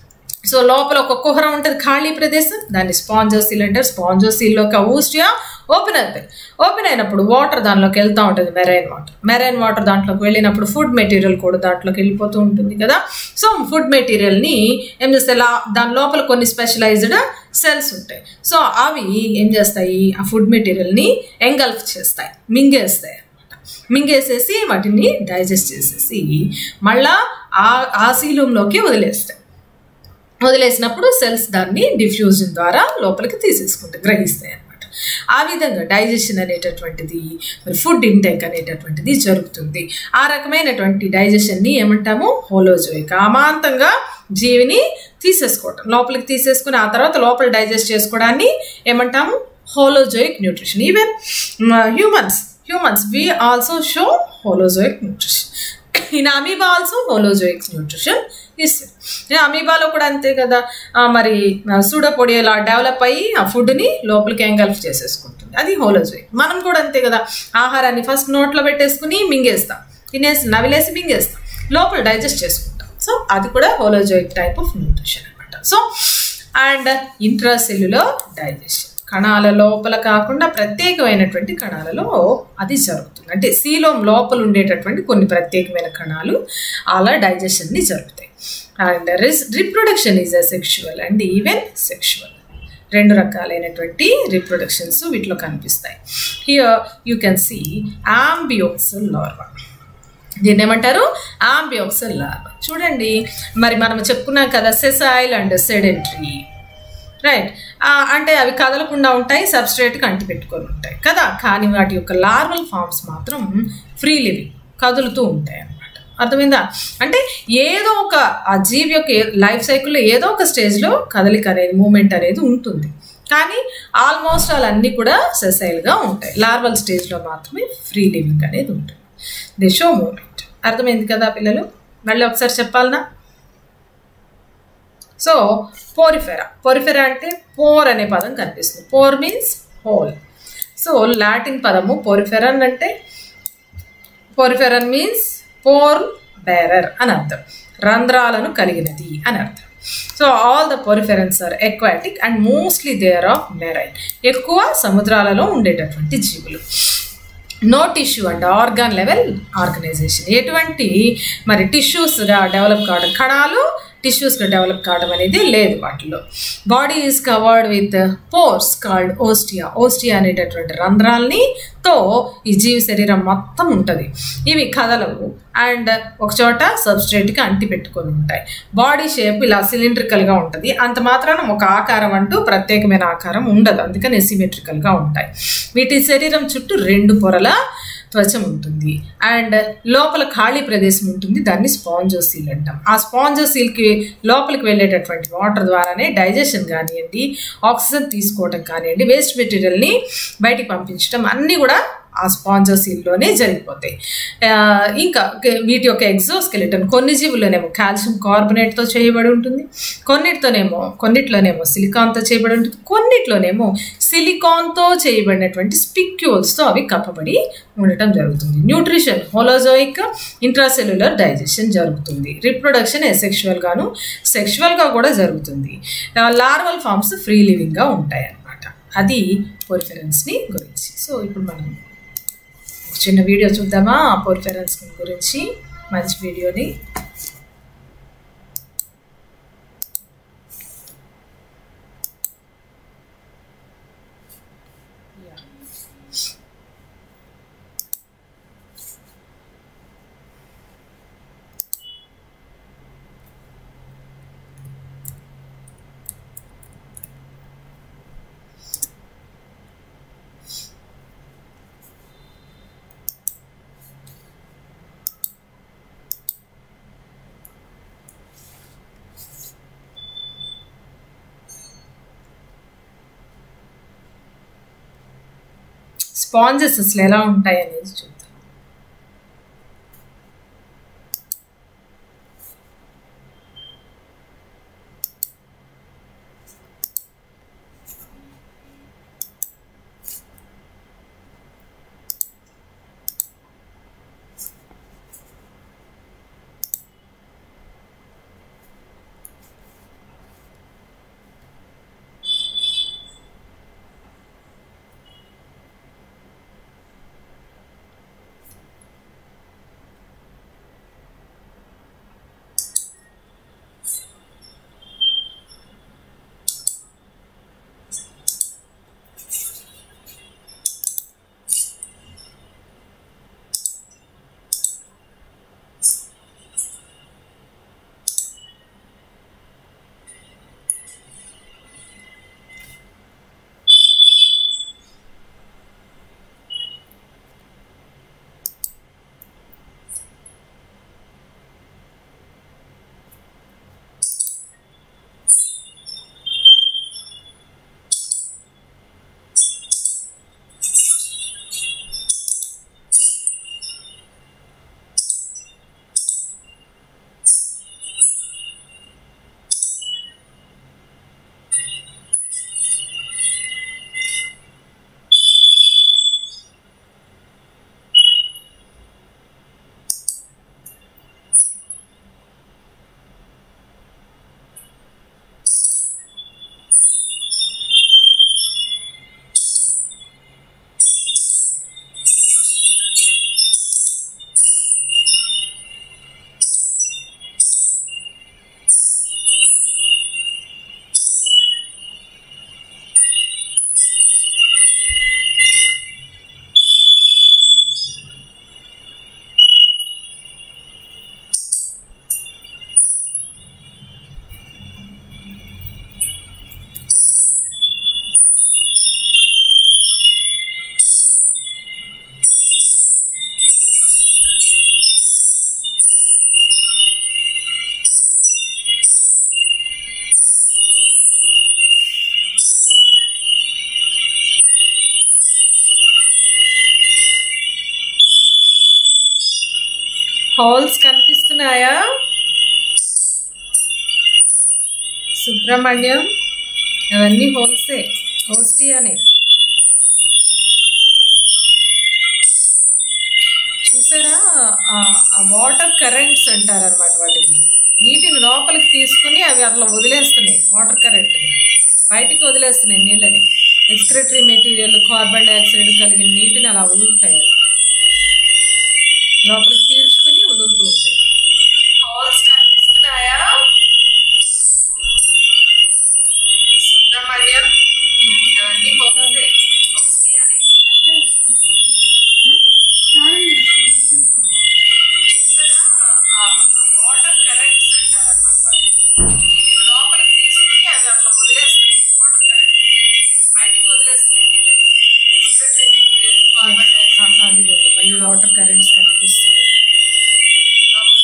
S1: so లోపల ఒక కుహరం ఉంటుంది ఖాళీ ప్రదేశం దాన్ని స్పాంజోసిల్ అంటారు స్పాంజోసిల్లోకి ఊస్టియా ఓపెన్ అవుతాయి ఓపెన్ అయినప్పుడు వాటర్ దానిలోకి వెళ్తూ ఉంటుంది మెరైన్ వాటర్ మెరైన్ వాటర్ దాంట్లోకి వెళ్ళినప్పుడు ఫుడ్ మెటీరియల్ కూడా దాంట్లోకి వెళ్ళిపోతూ ఉంటుంది కదా సో ఫుడ్ మెటీరియల్ని ఏం చేస్తాయి లా దాని లోపల కొన్ని స్పెషలైజ్డ్ సెల్స్ ఉంటాయి సో అవి ఏం చేస్తాయి ఆ ఫుడ్ మెటీరియల్ని ఎంగల్ఫ్ చేస్తాయి మింగేస్తాయి మింగేసేసి వాటిని డైజెస్ట్ చేసేసి మళ్ళా ఆ ఆ సీలంలోకి వదిలేస్తాయి వదిలేసినప్పుడు సెల్స్ దాన్ని డిఫ్యూజన్ ద్వారా లోపలికి తీసేసుకుంటాయి గ్రహిస్తాయి అనమాట ఆ విధంగా డైజెషన్ అనేటటువంటిది ఫుడ్ ఇంటేక్ అనేటటువంటిది జరుగుతుంది ఆ రకమైనటువంటి డైజెషన్ని ఏమంటాము హోలోజోయిక్ అమాంతంగా జీవిని తీసేసుకోవటం లోపలికి తీసేసుకుని ఆ తర్వాత లోపల డైజెస్ట్ చేసుకోవడాన్ని ఏమంటాము holozoic nutrition even humans humans we also show holozoic nutrition in amoeba also holozoic nutrition ఇస్తుంది అమీబాలో కూడా అంతే కదా మరి సూడోపొడి ఇలా డెవలప్ అయ్యి ఆ ఫుడ్ని లోపలికి ఎంగల్ఫ్ చేసేసుకుంటుంది అది హోలోజోయిక్ మనం కూడా అంతే కదా ఆహారాన్ని ఫస్ట్ నోట్లో పెట్టేసుకుని మింగేస్తాం తినేసి నవిలేసి మింగేస్తాం లోపల డైజెస్ట్ చేసుకుంటాం సో అది కూడా హోలోజోయిక్ టైప్ ఆఫ్ న్యూట్రిషన్ అనమాట సో అండ్ ఇంట్రాసెల్యులర్ డైజెషన్ కణాల లోపల కాకుండా ప్రత్యేకమైనటువంటి కణాలలో అది జరుగుతుంది అంటే సీలోం లోపల ఉండేటటువంటి కొన్ని ప్రత్యేకమైన కణాలు అలా డైజెషన్ని జరుగుతాయి అండ్ రిస్ reproduction is asexual and even sexual రెండు రకాలైనటువంటి రిప్రొడక్షన్స్ వీటిలో కనిపిస్తాయి హియర్ యూ కెన్ సీ ఆంబియోక్సల్ లార్వా దీన్ని ఏమంటారు ఆంబియోక్సల్ లార్వా చూడండి మరి మనం చెప్పుకున్నాం కదా సెసైల్ అండ్ సెడెంటరీ రైట్ అంటే అవి కదలకుండా ఉంటాయి సబ్స్ట్రేట్కి అంటి పెట్టుకొని ఉంటాయి కదా కానీ వాటి యొక్క లార్వల్ ఫామ్స్ మాత్రం ఫ్రీ లివింగ్ కదులుతూ ఉంటాయి అన్నమాట అర్థమైందా అంటే ఏదో ఒక ఆ జీవి యొక్క లైఫ్ సైకిల్లో ఏదో ఒక స్టేజ్లో కదలిక అనేది మూమెంట్ అనేది ఉంటుంది కానీ ఆల్మోస్ట్ వాళ్ళన్నీ కూడా సెసైల్గా ఉంటాయి లార్వల్ స్టేజ్లో మాత్రమే ఫ్రీ లివింగ్ అనేది ఉంటుంది ది షో మూమెంట్ అర్థమైంది కదా పిల్లలు మళ్ళీ ఒకసారి చెప్పాలనా సో పోరిఫెరా పోరిఫెరా అంటే పోర్ అనే పదం కనిపిస్తుంది pore means hole so Latin పదము పోరిఫెరన్ అంటే పోరిఫెరన్ మీన్స్ పోర్ బేరర్ అని అర్థం రంధ్రాలను కలిగినది అని అర్థం so all the poriferans are aquatic and mostly they are of marine ఎక్కువ సముద్రాలలో ఉండేటటువంటి జీవులు no tissue and organ level organization ఎటువంటి మరి టిష్యూస్గా డెవలప్ కావడం కణాలు టిష్యూస్గా డెవలప్ కావడం అనేది లేదు వాటిలో body is covered with pores called ostia ostia అనేటటువంటి రంధ్రాల్ని తో ఈ జీవి శరీరం మొత్తం ఉంటుంది ఇవి కదలవు అండ్ ఒక చోట సబ్స్ట్రేట్కి అంటి పెట్టుకొని ఉంటాయి బాడీ షేప్ ఇలా సిలిండ్రికల్గా ఉంటుంది అంత మాత్రాన ఒక ఆకారం అంటూ ప్రత్యేకమైన ఆకారం ఉండదు అందుకని సిమెట్రికల్గా ఉంటాయి వీటి శరీరం చుట్టూ రెండు పొరల త్వచం ఉంటుంది అండ్ లోపల ఖాళీ ప్రదేశం ఉంటుంది దాన్ని స్పాంజోసీల్ అంటాం ఆ స్పాంజోసీల్కి లోపలికి వెళ్ళేటటువంటి వాటర్ ద్వారానే డైజెషన్ కానివ్వండి ఆక్సిజన్ తీసుకోవడం కానివ్వండి వేస్ట్ మెటీరియల్ని బయటికి పంపించడం అన్నీ కూడా ఆ స్పాంజోసీల్లోనే జరిగిపోతాయి ఇంకా వీటి యొక్క ఎగ్జోస్కెలిటన్ కొన్ని జీవుల్లోనేమో కాల్షియం కార్బొనేట్తో చేయబడి ఉంటుంది కొన్నిటితోనేమో కొన్నిట్లోనేమో సిలికాన్తో చేయబడి ఉంటుంది కొన్నిట్లోనేమో సిలికాన్తో చేయబడినటువంటి స్పిక్యూల్స్తో అవి కప్పబడి ఉండటం జరుగుతుంది న్యూట్రిషన్ హోలోజోయిక్ ఇంట్రాసెల్యులర్ డైజెషన్ జరుగుతుంది రిప్రొడక్షన్ ఎసెక్షువల్గాను సెక్షువల్గా కూడా జరుగుతుంది లార్వల్ ఫామ్స్ ఫ్రీ లివింగ్గా ఉంటాయి అన్నమాట అది పొరిఫరెన్స్ని గురించి సో ఇప్పుడు మనం చిన్న వీడియో చూద్దామా పోరిఫెరెన్స్ గురించి మంచి వీడియోని స్పాంజెస్ అసలు ఎలా ఉంటాయి అనేది చూద్దాం హోల్స్ కనిపిస్తున్నాయా సుబ్రహ్మణ్యం అవన్నీ హోల్సే హోస్టియానే చూసారా ఆ వాటర్ కరెంట్స్ అంటారు అనమాట వాటిని నీటిని లోపలికి తీసుకుని అవి అట్లా వదిలేస్తున్నాయి వాటర్ కరెంట్ని బయటికి వదిలేస్తున్నాయి నీళ్ళని ఎక్స్క్రెటరీ మెటీరియల్ కార్బన్ డైఆక్సైడ్ కలిగిన నీటిని అలా వదులుతాయి అవి లోపలికి పీల్చుకుని వదులుతూ ఉంటాయి హాల్స్ కనిపిస్తున్నాయా సుబ్రహ్మణ్యం అవన్నీ హోల్సే హోస్టియానే చూసారా ఆ వాటర్ కరెంట్స్ అంటారు అనమాట వాటిని నీటిని లోపలికి తీసుకుని అవి అట్లా వదిలేస్తున్నాయి వాటర్ కరెంట్ బయటికి వదిలేస్తున్నాయి నీళ్ళని ఎక్స్క్రెటరీ మెటీరియల్ కార్బన్ డైఆక్సైడ్ అదిగోండి మళ్ళీ వాటర్ కరెంట్స్ కనిపిస్తున్నాయి లోపలికి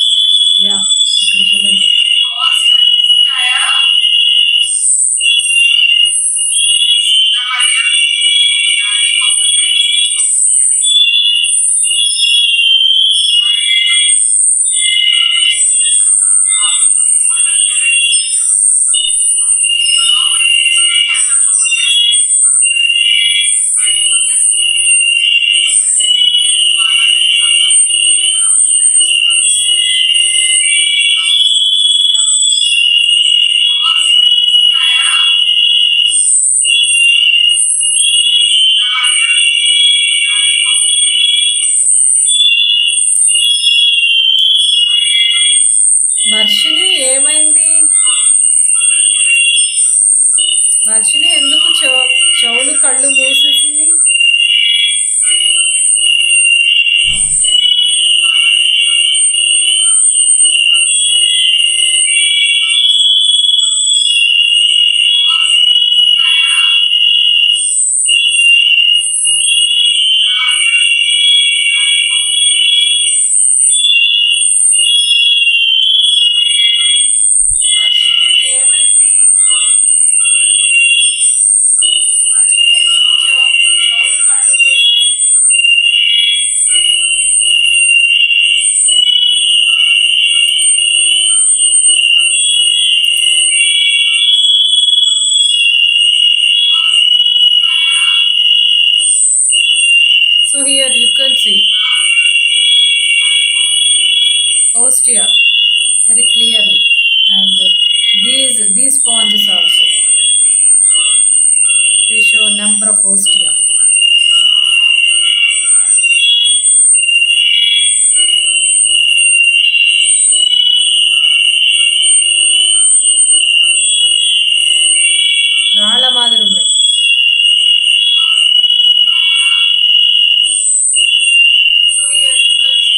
S1: మాదిరి ఉన్నాయి So here you can see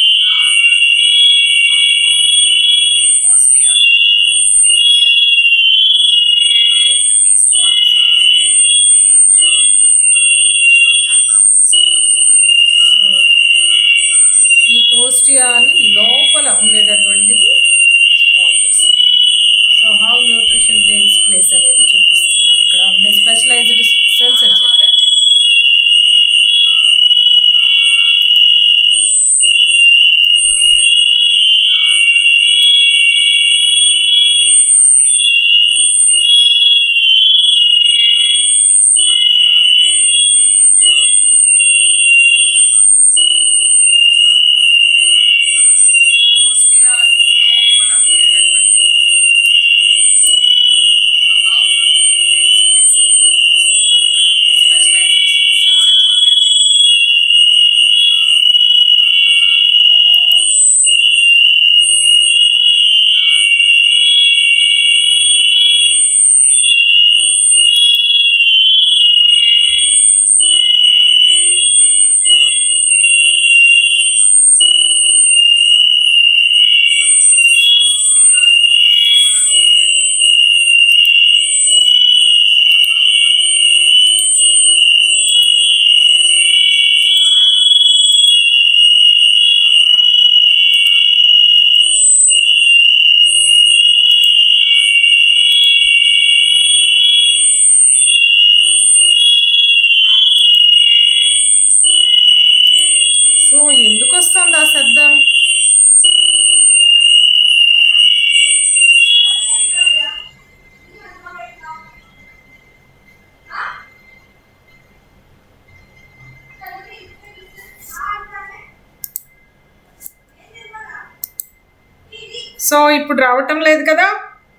S1: Austria very clearly. These these points are they show number of Austria. So ఈ ఓస్టియాని లోపల ఉండేటటువంటిది sponges so how nutrition takes place అనేది చూపిస్తున్నారు ఇక్కడ ఉండే స్పెషలైజ్డ్ సెల్స్ అని చెప్పాను నేను. ఓస్టియాని లోపల ఉండేటటువంటిది so how nutrition takes place అనేది చూపిస్తుంది ఇక్కడ ఉండే స్పెషలైజ్డ్ సెల్స్ అని చెప్పాను నేను. సో ఎందుకు వస్తుంది ఆ శబ్దం సో ఇప్పుడు రావటం లేదు కదా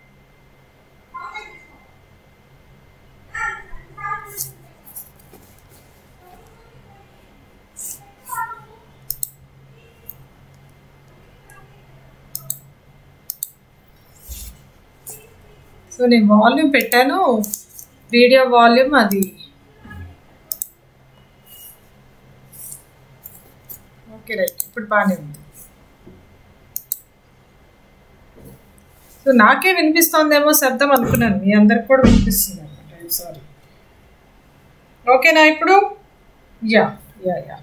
S1: సో నేను వాల్యూమ్ పెట్టాను వీడియో వాల్యూమ్ అది ఓకే రైట్ ఇప్పుడు బాగానే ఉంది సో నాకే వినిపిస్తోందేమో శబ్దం అనుకున్నాను మీ అందరికి కూడా వినిపిస్తుంది అనమాట సారీ ఓకేనా ఇప్పుడు యా యా యా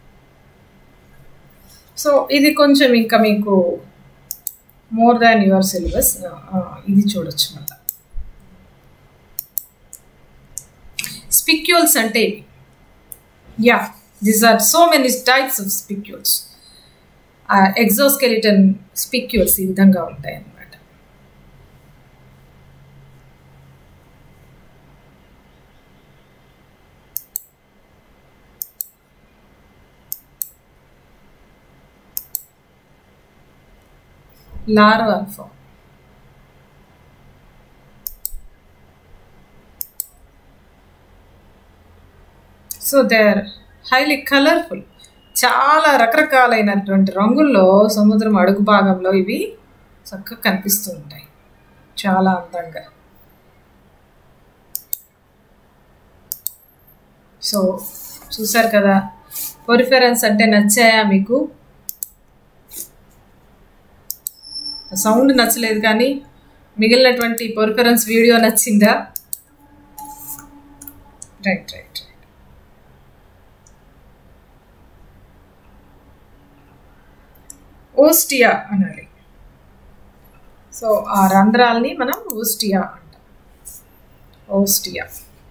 S1: సో ఇది కొంచెం ఇంకా మీకు మోర్ దాన్ యువర్ సిలబస్ ఇది చూడొచ్చు మళ్ళీ స్పిక్యూల్స్ అంటే ఇవి yeah these are so many types of spicules exoskeleton spicules ఈ విధంగా ఉంటాయి అన్నమాట larval form. So they are highly colourful చాలా రకరకాలైనటువంటి రంగుల్లో సముద్రం అడుగు భాగంలో ఇవి చక్కగా కనిపిస్తూ ఉంటాయి చాలా అందంగా సో చూసారు కదా పొరిఫెరెన్స్ అంటే నచ్చాయా మీకు సౌండ్ నచ్చలేదు కానీ మిగిలినటువంటి పొరిఫరెన్స్ వీడియో నచ్చిందా రైట్ రైట్ రైట్ ఓస్టియా అనాలి సో ఆ రంధ్రాల్ని మనం ఓస్టియా అంటాం ostia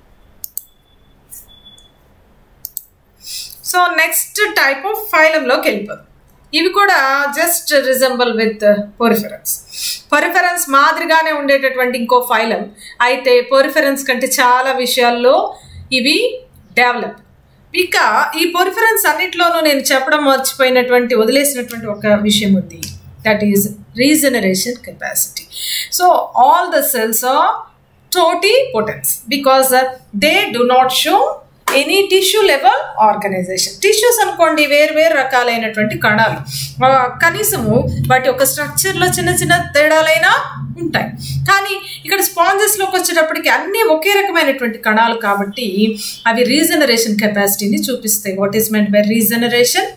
S1: so next type of ఫైలంలోకి వెళ్ళిపోదు ఇవి కూడా just resemble with poriferans poriferans మాదిరిగానే ఉండేటటువంటి ఇంకో ఫైలం అయితే పొరిఫరెన్స్ కంటే చాలా విషయాల్లో ఇవి డెవలప్ ఇక ఈ పొరిఫరెన్స్ అన్నిట్లోనూ నేను చెప్పడం మర్చిపోయినటువంటి వదిలేసినటువంటి ఒక విషయం ఉంది that is regeneration capacity so all the cells are totipotent because they do not show any tissue level organization tissues అనుకోండి వేరు వేరు రకాలైనటువంటి కణాలు కనీసము వాటి యొక్క స్ట్రక్చర్లో చిన్న చిన్న తేడాలైనా ఉంటాయి కానీ ఇక్కడ స్పాంజెస్లోకి వచ్చేటప్పటికి అన్ని ఒకే రకమైనటువంటి కణాలు కాబట్టి అవి రీజనరేషన్ కెపాసిటీని చూపిస్తాయి what is meant by regeneration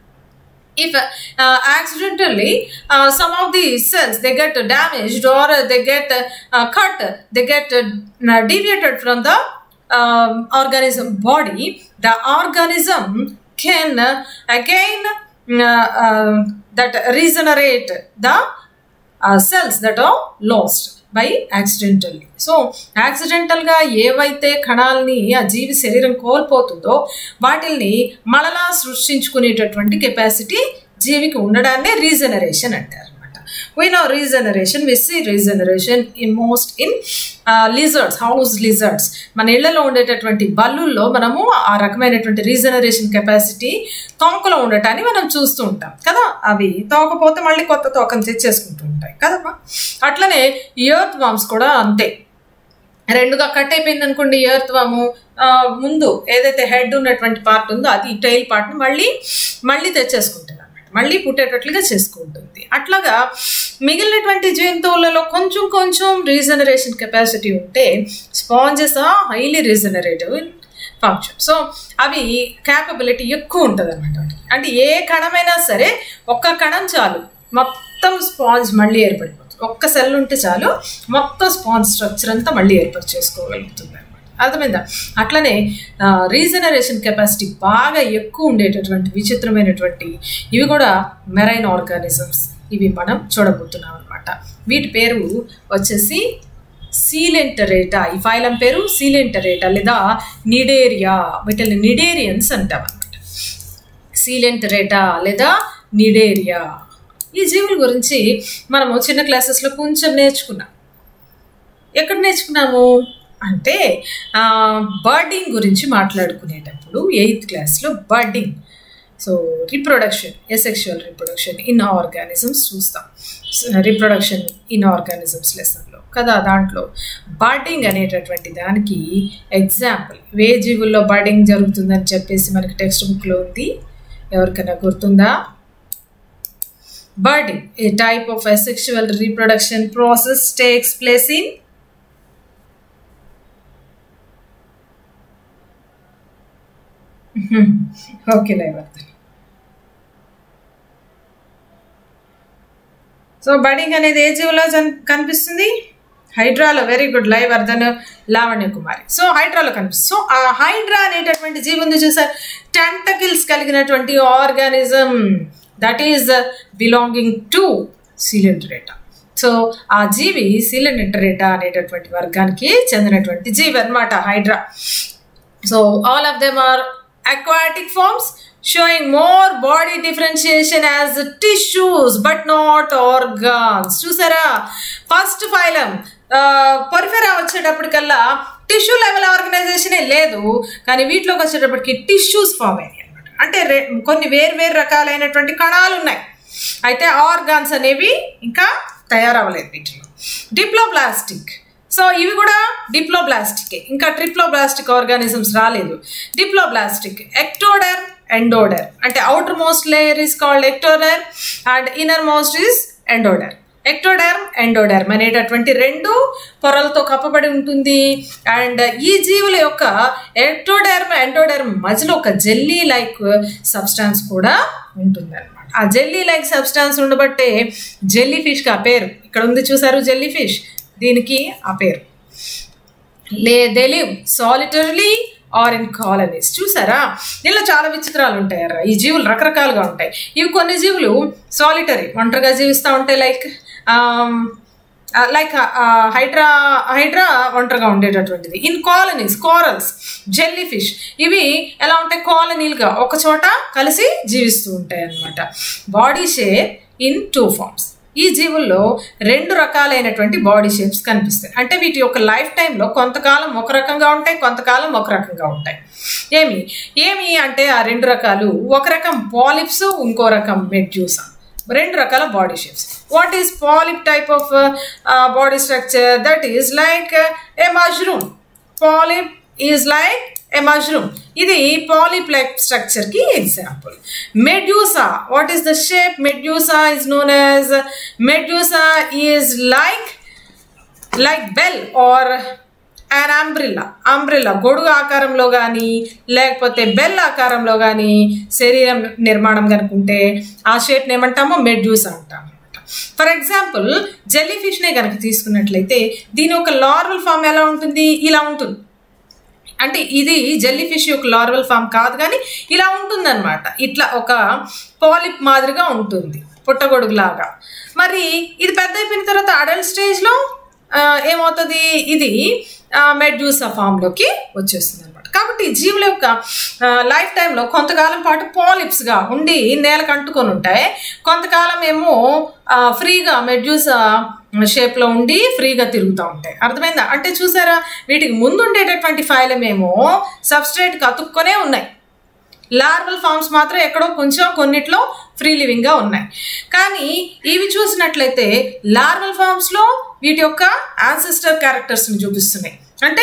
S1: if uh, accidentally uh, some of the cells they get damaged or uh, they get uh, cut they get uh, deviated from the um, organism body the organism can uh, again uh, uh, that regenerate the uh, cells that are lost by accidentally so యాక్సిడెంటల్గా ఏవైతే కణాలని ఆ జీవి శరీరం కోల్పోతుందో వాటిల్ని మళ్ళలా సృష్టించుకునేటటువంటి capacity జీవికి ఉండడాన్నే regeneration అంటారు అనమాట we know regeneration we see regeneration in most in lizards house lizards మన ఇళ్లలో ఉండేటటువంటి బల్లుల్లో మనము ఆ రకమైనటువంటి రీజనరేషన్ కెపాసిటీ తోకలో ఉండటాన్ని మనం చూస్తూ ఉంటాం కదా అవి తోకపోతే మళ్ళీ కొత్త తోకను తెచ్చేసుకుంటూ ఉంటాయి కదమ్మా అట్లనే ఎర్త్ వామ్స్ కూడా అంతే రెండుగా కట్ అయిపోయింది అనుకోండి ఎర్త్ వాము ముందు ఏదైతే హెడ్ ఉన్నటువంటి పార్ట్ ఉందో అది టైల్ పార్ట్ని మళ్ళీ మళ్ళీ తెచ్చేసుకుంటుంది అనమాట మళ్ళీ పుట్టేటట్లుగా చేసుకుంటుంది అట్లాగా మిగిలినటువంటి జంతువులలో కొంచెం కొంచెం రీజనరేషన్ కెపాసిటీ ఉంటే స్పాంజెస్ ఆ హైలీ రీజనరేటివ్ ఫంక్షన్ సో అవి క్యాపబిలిటీ ఎక్కువ ఉంటుంది అనమాట అంటే ఏ కణమైనా సరే ఒక్క కణం చాలు మొత్తం స్పాంజ్ మళ్ళీ ఏర్పడిపోతుంది ఒక్క సెల్ ఉంటే చాలు మొత్తం స్పాంజ్ స్ట్రక్చర్ అంతా మళ్ళీ ఏర్పాటు చేసుకోగలుగుతుంది అనమాట అర్థమైందా అట్లనే రీజనరేషన్ కెపాసిటీ బాగా ఎక్కువ ఉండేటటువంటి విచిత్రమైనటువంటి ఇవి కూడా మెరైన్ ఆర్గానిజమ్స్ ఇవి మనం చూడబోతున్నాం అనమాట వీటి పేరు వచ్చేసి సీలెంటరేటా ఈ ఫైలం పేరు సీలెంటరేటా లేదా నిడేరియా వీటిని నిడేరియన్స్ అంటాం అనమాట సీలెంటరేటా లేదా నిడేరియా ఈ జీవుల గురించి మనము చిన్న క్లాసెస్లో కొంచెం నేర్చుకున్నాం ఎక్కడ నేర్చుకున్నాము అంటే బర్డింగ్ గురించి మాట్లాడుకునేటప్పుడు ఎయిత్ క్లాస్లో budding so reproduction asexual reproduction in organisms చూస్తాం రిప్రొడక్షన్ ఇన్ ఆర్గానిజమ్స్ లెసన్లో కదా దాంట్లో బర్డింగ్ అనేటటువంటి దానికి ఎగ్జాంపుల్ వే జీవుల్లో బర్డింగ్ జరుగుతుందని చెప్పేసి మనకి టెక్స్ట్ బుక్లో ఉంది ఎవరికైనా గుర్తుందా Budding, a type of asexual reproduction process, takes place in okay live అర్థం సో బడింగ్ అనేది ఏ జీవులో కనిపిస్తుంది హైడ్రాలో వెరీ గుడ్ లైవ్ అర్థన్ లావణ్య కుమారి సో హైడ్రాలో కనిపిస్తుంది సో ఆ హైడ్రా అనేటటువంటి జీవి ఉంది చూసారు టెంటకిల్స్ కలిగినటువంటి organism that is belonging to Coelenterata so ఆ జీవి సిలిండరేటా అనేటటువంటి వర్గానికి చెందినటువంటి జీవి అనమాట hydra so all of them are aquatic forms showing more body differentiation as tissues but not organs చూసారా ఫస్ట్ ఫైలం పొరిఫెరా వచ్చేటప్పటికల్లా టిష్యూ లెవెల్ ఆర్గనైజేషనే లేదు కానీ వీటిలోకి వచ్చేటప్పటికి టిష్యూస్ ఫామ్ అయ్యాయి అనమాట అంటే కొన్ని వేరు వేరు రకాలైనటువంటి కణాలు ఉన్నాయి అయితే ఆర్గాన్స్ అనేవి ఇంకా తయారవ్వలేదు వీటిలో డిప్లోప్లాస్టిక్ సో ఇవి కూడా డిప్లోబ్లాస్టికే ఇంకా ట్రిప్లోబ్లాస్టిక్ ఆర్గానిజమ్స్ రాలేదు డిప్లోబ్లాస్టిక్ ఎక్టోడర్ ఎండోడర్ అంటే outermost layer is called ectoderm and innermost is endoderm ectoderm endoderm అనేటటువంటి రెండు పొరలతో కప్పబడి ఉంటుంది అండ్ ఈ జీవుల యొక్క ఎక్టోడర్మ్ ఎండోడర్మ్ మధ్యలో ఒక జెల్లీ లైక్ సబ్స్టాన్స్ కూడా ఉంటుంది అనమాట ఆ జెల్లీ లైక్ సబ్స్టాన్స్ ఉండబట్టే జెల్లీ ఫిష్కి ఆ పేరు ఇక్కడ ఉంది చూసారు జెల్లీ ఫిష్ దీనికి ఆ పేరు లే they live solitarily or in colonies చూసారా దీనిలో చాలా విచిత్రాలు ఉంటాయరా ఈ జీవులు రకరకాలుగా ఉంటాయి ఇవి కొన్ని జీవులు సాలిటరీ ఒంటరిగా జీవిస్తూ ఉంటాయి లైక్ లైక్ హైడ్రా హైడ్రా ఒంటరిగా ఉండేటటువంటిది in colonies corals jellyfish ఇవి ఎలా ఉంటాయి కాలనీలుగా ఒక చోట కలిసి జీవిస్తూ ఉంటాయి అన్నమాట body shape in two forms ఈ జీవుల్లో రెండు రకాలైనటువంటి బాడీ షేప్స్ కనిపిస్తాయి అంటే వీటి యొక్క లైఫ్ టైంలో కొంతకాలం ఒక రకంగా ఉంటాయి కొంతకాలం ఒక రకంగా ఉంటాయి ఏమి ఏమి అంటే ఆ రెండు రకాలు ఒక రకం పాలిప్స్ ఇంకో రకం మెడ్యూసా రెండు రకాల body shapes what is polyp type of body structure that is like a mushroom polyp is like a mushroom ఇది పాలిప్లైక్ స్ట్రక్చర్కి example medusa what is the shape medusa is known as medusa is like like bell or and umbrella umbrella గొడుగు ఆకారంలో కానీ లేకపోతే bell ఆకారంలో కానీ శరీరం నిర్మాణం కనుకుంటే ఆ షేప్ని ఏమంటామో మెడ్యూస్ అంటాం ఫర్ ఎగ్జాంపుల్ జెల్లీ ఫిష్నే కనుక తీసుకున్నట్లయితే దీని ఒక లార్వల్ ఫామ్ ఎలా ఉంటుంది ఇలా ఉంటుంది అంటే ఇది జెల్లీ ఫిష్ యొక్క లార్వల్ ఫామ్ కాదు కానీ ఇలా ఉంటుందన్నమాట ఇట్లా ఒక పాలిప్ మాదిరిగా ఉంటుంది పుట్టగొడుగులాగా మరి ఇది పెద్ద అయిపోయిన తర్వాత అడల్ట్ స్టేజ్లో ఏమవుతుంది ఇది మెడ్యూసా ఫామ్లోకి వచ్చేస్తుంది అనమాట కాబట్టి జీవుల యొక్క లైఫ్ టైంలో కొంతకాలం పాటు పాలిప్స్గా ఉండి నేలకు అంటుకొని ఉంటాయి కొంతకాలం ఏమో ఫ్రీగా మెడ్యూసా షేప్లో ఉండి ఫ్రీగా తిరుగుతూ ఉంటాయి అర్థమైందా అంటే చూసారా వీటికి ముందు ఉండేటటువంటి ఫైలం ఏమో సబ్స్ట్రేట్కి అతుక్కొనే ఉన్నాయి లార్వల్ ఫామ్స్ మాత్రం ఎక్కడో కొంచెం కొన్నిట్లో ఫ్రీ లివింగ్గా ఉన్నాయి కానీ ఇవి చూసినట్లయితే లార్వల్ ఫామ్స్లో వీటి యొక్క యాన్సిస్టర్ క్యారెక్టర్స్ని చూపిస్తున్నాయి అంటే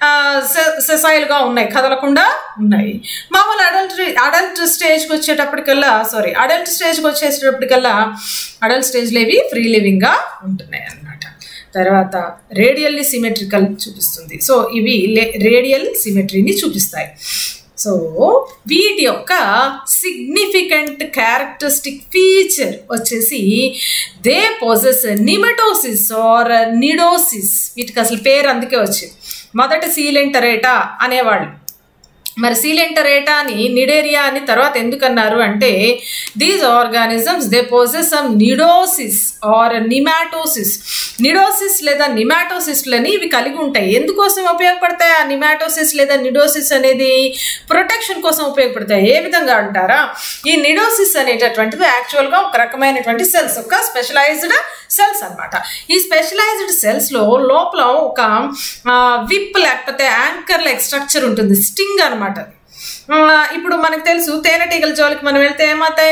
S1: సెసైల్గా ఉన్నాయి కదలకుండా ఉన్నాయి మామూలు అడల్ట్ అడల్ట్ స్టేజ్కి వచ్చేటప్పటికల్లా సారీ అడల్ట్ స్టేజ్కి వచ్చేటప్పటికల్లా అడల్ట్ స్టేజ్లో ఇవి ఫ్రీ లివింగ్గా ఉంటున్నాయి అన్నమాట తర్వాత రేడియల్లీ సిమెట్రికల్ చూపిస్తుంది సో ఇవి రేడియల్ సిమెట్రీని చూపిస్తాయి సో వీటి యొక్క సిగ్నిఫికెంట్ క్యారెక్టరిస్టిక్ ఫీచర్ వచ్చేసి they possess nematocysts or cnidocysts వీటికి అసలు పేరు అందుకే వచ్చింది మొదట సీలెంటరేటా అనేవాళ్ళు మరి సీలెంటరేటా అని నిడేరియా అని తర్వాత ఎందుకన్నారు అంటే these organisms they possess some cnidocysts or nematocysts cnidocysts లేదా నిమాటోసిస్లని ఇవి కలిగి ఉంటాయి ఎందుకోసం ఉపయోగపడతాయి ఆ నిమాటోసిస్ లేదా నిడోసిస్ అనేది ప్రొటెక్షన్ కోసం ఉపయోగపడతాయి ఏ విధంగా అంటారా ఈ నిడోసిస్ అనేటటువంటిది యాక్చువల్గా ఒక రకమైనటువంటి సెల్స్ ఒక స్పెషలైజ్డ్ సెల్స్ అనమాట ఈ స్పెషలైజ్డ్ సెల్స్లో లోపల ఒక విప్ లేకపోతే యాంకర్ లైక్ స్ట్రక్చర్ ఉంటుంది స్టింగ్ అనమాట ఇప్పుడు మనకు తెలుసు తేనెటీగల జోలికి మనం వెళ్తే ఏమవుతాయి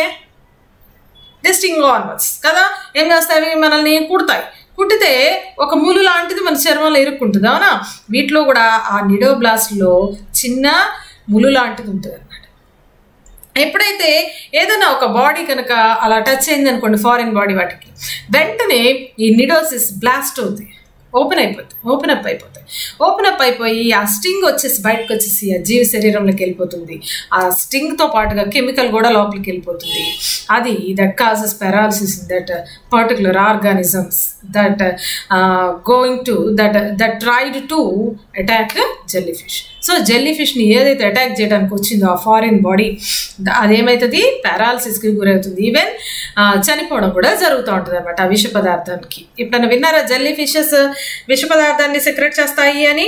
S1: డిస్టింగ్ ఆర్మల్స్ కదా ఏం చేస్తాయి మనల్ని కుడతాయి కుట్టితే ఒక ములు లాంటిది మన చర్మంలో ఇరుక్కుంటుంది అవునా వీటిలో కూడా ఆ నిడోబ్లాస్ట్లో చిన్న ములు లాంటిది ఉంటుంది అనమాట ఎప్పుడైతే ఏదైనా ఒక బాడీ కనుక అలా టచ్ అయింది అనుకోండి ఫారిన్ బాడీ వాటికి వెంటనే ఈ నిడోసిస్ బ్లాస్ట్ అవుతుంది ఓపెన్ అయిపోతుంది ఓపెన్ అప్ అయిపోతాయి ఓపెన్ అప్ అయిపోయి ఆ స్టింగ్ వచ్చేసి బయటకు వచ్చేసి ఆ జీవ శరీరంలోకి వెళ్ళిపోతుంది ఆ స్టింగ్తో పాటుగా కెమికల్ కూడా లోపలికి వెళ్ళిపోతుంది అది that causes paralysis in that particular organisms that going to that that tried to attack jellyfish so jelly ఫిష్ని ఏదైతే అటాక్ చేయడానికి వచ్చిందో ఆ ఫారిన్ బాడీ అదేమవుతుంది పారాలసిస్కి గురవుతుంది ఈవెన్ చనిపోవడం కూడా జరుగుతూ ఉంటుంది అనమాట ఆ విష పదార్థానికి ఎప్పుడైనా విన్నారా జెల్లీ ఫిషెస్ విష పదార్థాన్ని సెక్రెట్ చేస్తాయి అని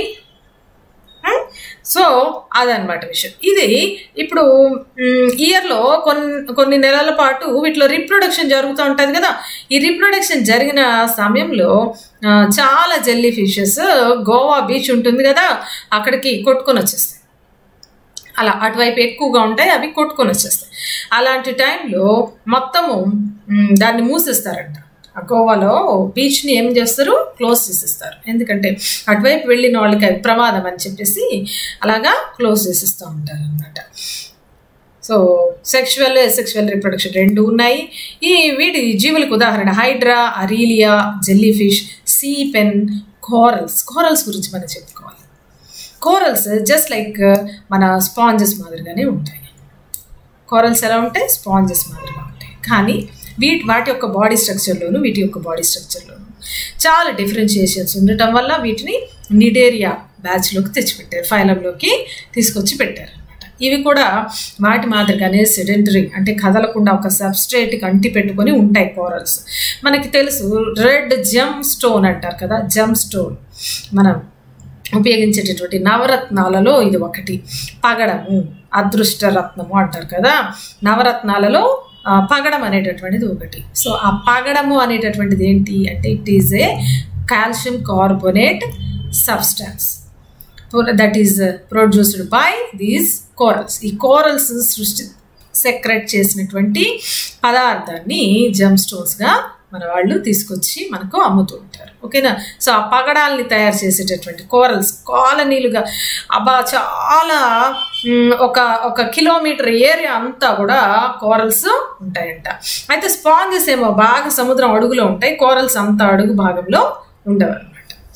S1: సో అదనమాట విషయం ఇది ఇప్పుడు ఇయర్లో కొన్ని కొన్ని నెలల పాటు వీటిలో రీప్రొడక్షన్ జరుగుతూ ఉంటుంది కదా ఈ రీప్రొడక్షన్ జరిగిన సమయంలో చాలా జెల్లీ ఫిషెస్ గోవా బీచ్ ఉంటుంది కదా అక్కడికి కొట్టుకొని వచ్చేస్తాయి అలా అటువైపు ఎక్కువగా ఉంటాయి అవి కొట్టుకొని వచ్చేస్తాయి అలాంటి టైంలో మొత్తము దాన్ని మూసేస్తారంట ఆ గోవాలో బీచ్ని ఏం చేస్తారు క్లోజ్ చేసేస్తారు ఎందుకంటే అటువైపు వెళ్ళిన వాళ్ళకి అది ప్రమాదం అని చెప్పేసి అలాగా క్లోజ్ చేసేస్తూ ఉంటారు అనమాట సో సెక్షువల్ సెక్షువల్ రిప్రొడక్షన్ రెండు ఉన్నాయి ఈ వీటి జీవులకు ఉదాహరణ hydra aurelia jellyfish sea pen corals corals గురించి మనం చెప్పుకోవాలి కోరల్స్ జస్ట్ లైక్ మన స్పాంజెస్ మాదిరిగానే ఉంటాయి కోరల్స్ ఎలా ఉంటాయి స్పాంజెస్ మాదిరిగా ఉంటాయి కానీ వీటి వాటి యొక్క బాడీ స్ట్రక్చర్లోను వీటి యొక్క బాడీ స్ట్రక్చర్లోను చాలా డిఫరెన్షియేషన్స్ ఉండటం వల్ల వీటిని నిడేరియా బ్యాచ్లోకి తెచ్చిపెట్టారు ఫైలంలోకి తీసుకొచ్చి పెట్టారు అనమాట ఇవి కూడా వాటి మాదిరిగానే సెడెంటరీ అంటే కదలకుండా ఒక సబ్స్ట్రేట్కి అంటి పెట్టుకొని ఉంటాయి కోరల్స్ మనకి తెలుసు రెడ్ జమ్ స్టోన్ అంటారు కదా జమ్ స్టోన్ మనం ఉపయోగించేటటువంటి నవరత్నాలలో ఇది ఒకటి పగడము అదృష్ట రత్నము అంటారు కదా నవరత్నాలలో పగడం అనేటటువంటిది ఒకటి సో ఆ పగడము అనేటటువంటిది ఏంటి అంటే it is a calcium carbonate substance that is produced by these corals ఈ కోరల్స్ సృష్టి సెక్రెట్ చేసినటువంటి పదార్థాన్ని జమ్ స్టోన్స్గా మన వాళ్ళు తీసుకొచ్చి మనకు అమ్ముతూ ఉంటారు ఓకేనా సో ఆ పగడాల్ని తయారు చేసేటటువంటి కోరల్స్ కాలనీలుగా అబ్బా చాలా ఒక ఒక కిలోమీటర్ ఏరియా అంతా కూడా కోరల్స్ ఉంటాయంట అయితే స్పాంజెస్ ఏమో బాగా సముద్రం అడుగులో ఉంటాయి కోరల్స్ అంతా అడుగు భాగంలో ఉండవు అనమాట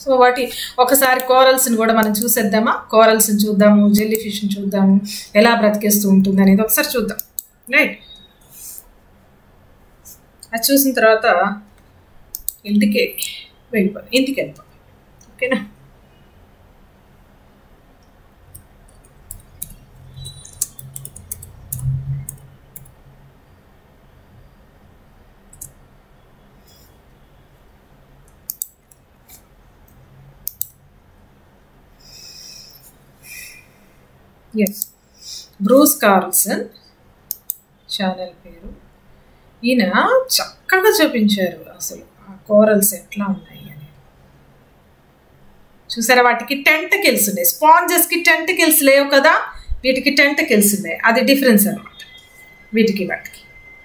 S1: సో వాటి ఒకసారి కోరల్స్ని కూడా మనం చూసేద్దామా కోరల్స్ని చూద్దాము జెల్లీ ఫిష్ని చూద్దాము ఎలా బ్రతికేస్తూ ఉంటుంది అనేది ఒకసారి చూద్దాం రైట్ అది చూసిన తర్వాత ఇంటికి వెళ్ళిపో ఇంటికి వెళ్ళిపో ఓకేనా ఎస్ బ్రూస్ కార్ల్సన్ ఛానల్ పేరు ఈయన చక్కగా చూపించారు అసలు ఆ కోరల్స్ ఎట్లా ఉన్నాయి అని చూసారా వాటికి టెంటకిల్స్ ఉన్నాయి స్పాంజెస్కి టెంటకిల్స్ లేవు కదా వీటికి టెంటకిల్స్ ఉన్నాయి అది డిఫరెన్స్ అనమాట వీటికి వాటికి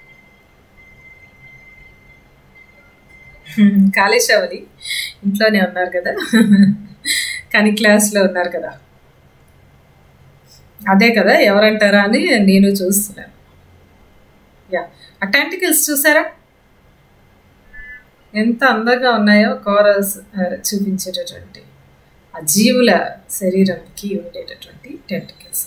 S1: కాళేశ్వరి ఇంట్లోనే ఉన్నారు కదా కానీ క్లాస్లో ఉన్నారు కదా అదే కదా ఎవరంటారా అని నేను చూస్తున్నాను యా ఆ టెంటికల్స్ చూసారా ఎంత అందంగా ఉన్నాయో కోరల్స్ చూపించేటటువంటి ఆ జీవుల శరీరానికి ఉండేటటువంటి టెంటికల్స్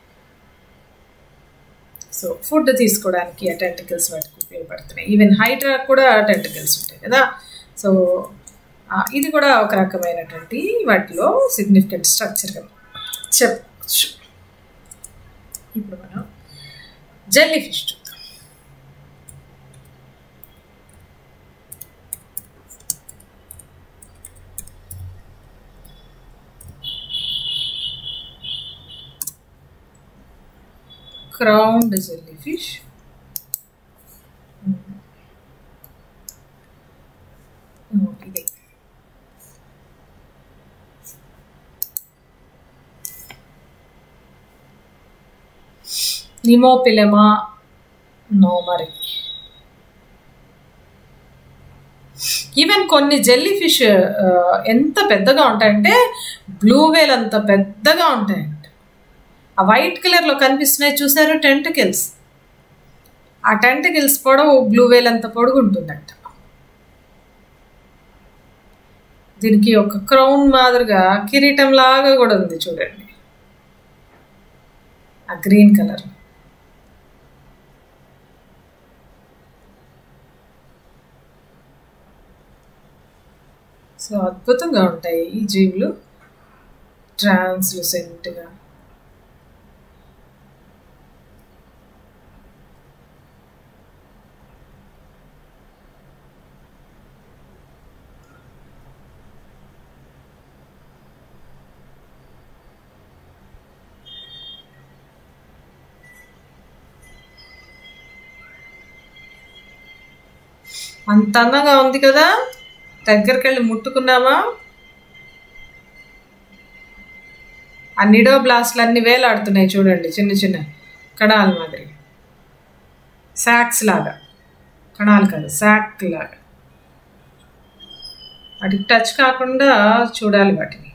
S1: సో ఫుడ్ తీసుకోవడానికి ఆ టెంటికల్స్ వాటికి ఉపయోగపడుతున్నాయి ఈవెన్ హైడ్రా కూడా టెంటికల్స్ ఉంటాయి కదా సో ఇది కూడా ఒక రకమైనటువంటి వాటిలో సిగ్నిఫికెంట్ స్ట్రక్చర్గా చెప్పచ్చు ఇప్పుడు మనం జెల్లీ ఫిష్ చూద్దాం క్రౌండ్ జెల్లీ ఫిష్ ఇది నిమోపిలమా నోమరి ఈవెన్ కొన్ని జెల్లీ ఫిష్ ఎంత పెద్దగా ఉంటాయంటే బ్లూ వేల్ అంత పెద్దగా ఉంటాయంట ఆ వైట్ కలర్లో కనిపిస్తున్నాయి చూసారు టెంటకిల్స్ ఆ టెంటకిల్స్ పొడవు బ్లూ వేల్ అంత పొడుగు ఉంటుందంట దీనికి ఒక క్రౌన్ మాదిరిగా కిరీటం లాగా కూడా ఉంది చూడండి ఆ గ్రీన్ కలర్ సో అద్భుతంగా ఉంటాయి ఈ జీవులు ట్రాన్స్లూసెంట్గా అంత అందంగా ఉంది కదా దగ్గరికి వెళ్ళి ముట్టుకున్నామా ఆ నిడో బ్లాస్ట్లు అన్ని వేలాడుతున్నాయి చూడండి చిన్న చిన్న కణాల మాదిరి శాక్స్ లాగా కణాలు కాదు శాక్ లాగా వాటికి టచ్ కాకుండా చూడాలి వాటిని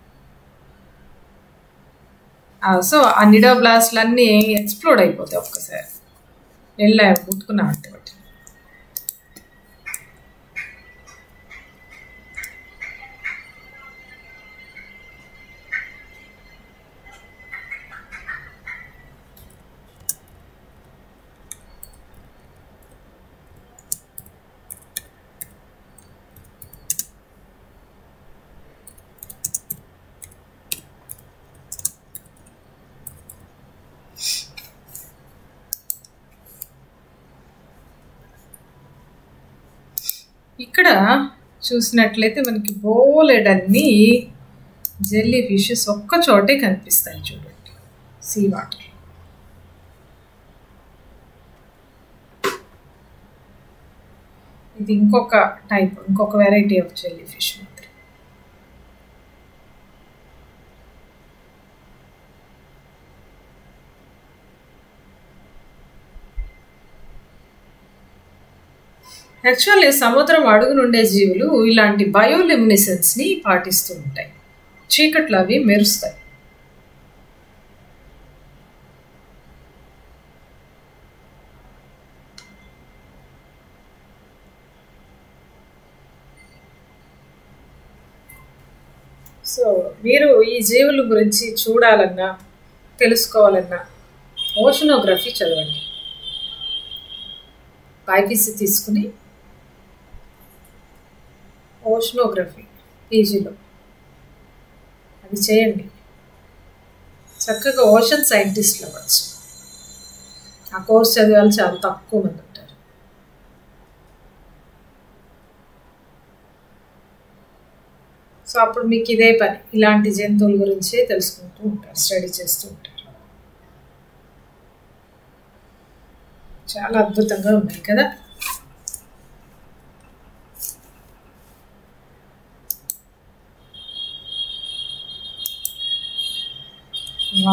S1: సో ఆ నిడో బ్లాస్ట్లు అన్నీ ఎక్స్ప్లోడ్ అయిపోతాయి ఒక్కసారి వెళ్ళా ముట్టుకున్నా అంటే వాటిని ఇక్కడ చూసినట్లయితే మనకి బోలెడన్ని జెల్లీ ఫిషెస్ ఒక్క చోటే కనిపిస్తాయి చూడండి సీ వాటర్ ఇది ఇంకొక టైప్ ఇంకొక వెరైటీ ఆఫ్ జెల్లీ ఫిష్ మాత్రం యాక్చువల్లీ సముద్రం అడుగునుండే జీవులు ఇలాంటి బయోలిమినిసెన్స్ని పాటిస్తూ ఉంటాయి చీకట్లు అవి మెరుస్తాయి సో మీరు ఈ జీవుల గురించి చూడాలన్నా తెలుసుకోవాలన్నా ఓషనోగ్రఫీ చదవండి బైపీసీ తీసుకుని ఓషనోగ్రఫీ పీజీలో అది చేయండి చక్కగా ఓషన్ సైంటిస్ట్లు అవ్వచ్చు ఆ కోర్స్ చదివాలి చాలా తక్కువ మంది ఉంటారు సో అప్పుడు మీకు ఇదే పని ఇలాంటి జంతువుల గురించే తెలుసుకుంటూ ఉంటారు స్టడీ చేస్తూ ఉంటారు చాలా అద్భుతంగా ఉన్నాయి కదా వా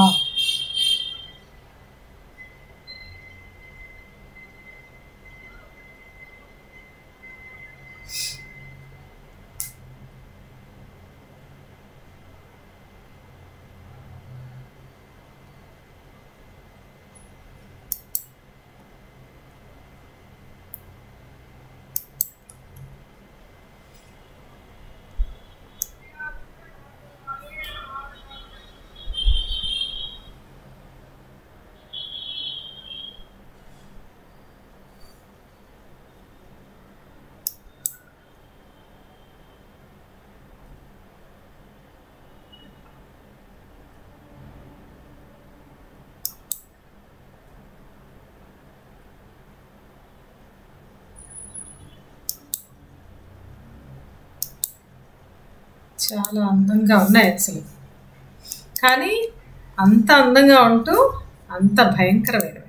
S1: చాలా అందంగా ఉన్నాయి అసలు కానీ అంత అందంగా ఉంటూ అంత భయంకరమైనవి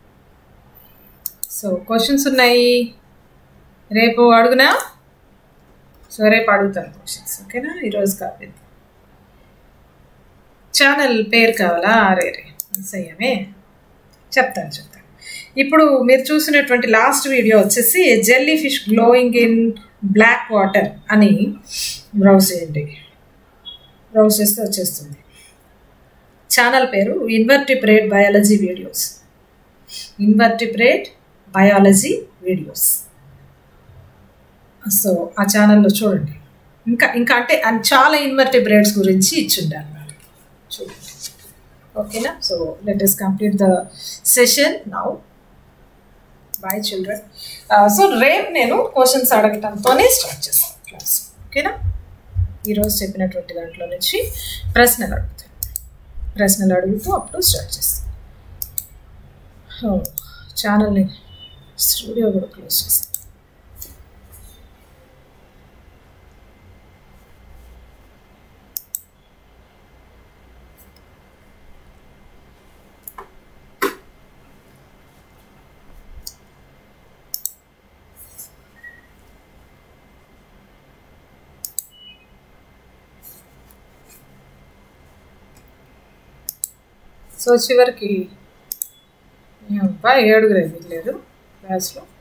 S1: సో క్వశ్చన్స్ ఉన్నాయి రేపు అడుగునా సో రేపు అడుగుతాను క్వశ్చన్స్ ఓకేనా ఈరోజు కాదు ఛానల్ పేరు కావాలా రే రే మిస్ అయ్యామే చెప్తాను చెప్తాను ఇప్పుడు మీరు చూసినటువంటి లాస్ట్ వీడియో వచ్చేసి jellyfish glowing in black water అని బ్రౌజ్ చేయండి బ్రౌజ్ చేస్తే వచ్చేస్తుంది ఛానల్ పేరు invertebrate biology videos invertebrate biology videos so ఆ ఛానల్లో చూడండి ఇంకా ఇంకా అంటే చాలా ఇన్వర్టిబ్రేట్స్ గురించి ఇచ్చిండాలి చూడండి ఓకేనా so let us complete the session now bye children so రేపు నేను క్వశ్చన్స్ అడగటంతోనే స్టార్ట్ చేస్తాను క్లాస్ ఓకేనా ఈరోజు చెప్పినటువంటి దాంట్లో నుంచి ప్రశ్నలు అడుగుతాను ప్రశ్నలు అడుగుతూ అప్పుడు స్టార్ట్ చేస్తాను ఛానల్ని స్టూడియో కూడా క్లోజ్ చేస్తాను సో చివరికి అబ్బా ఏడుగురు మిగిలేదు క్లాస్లో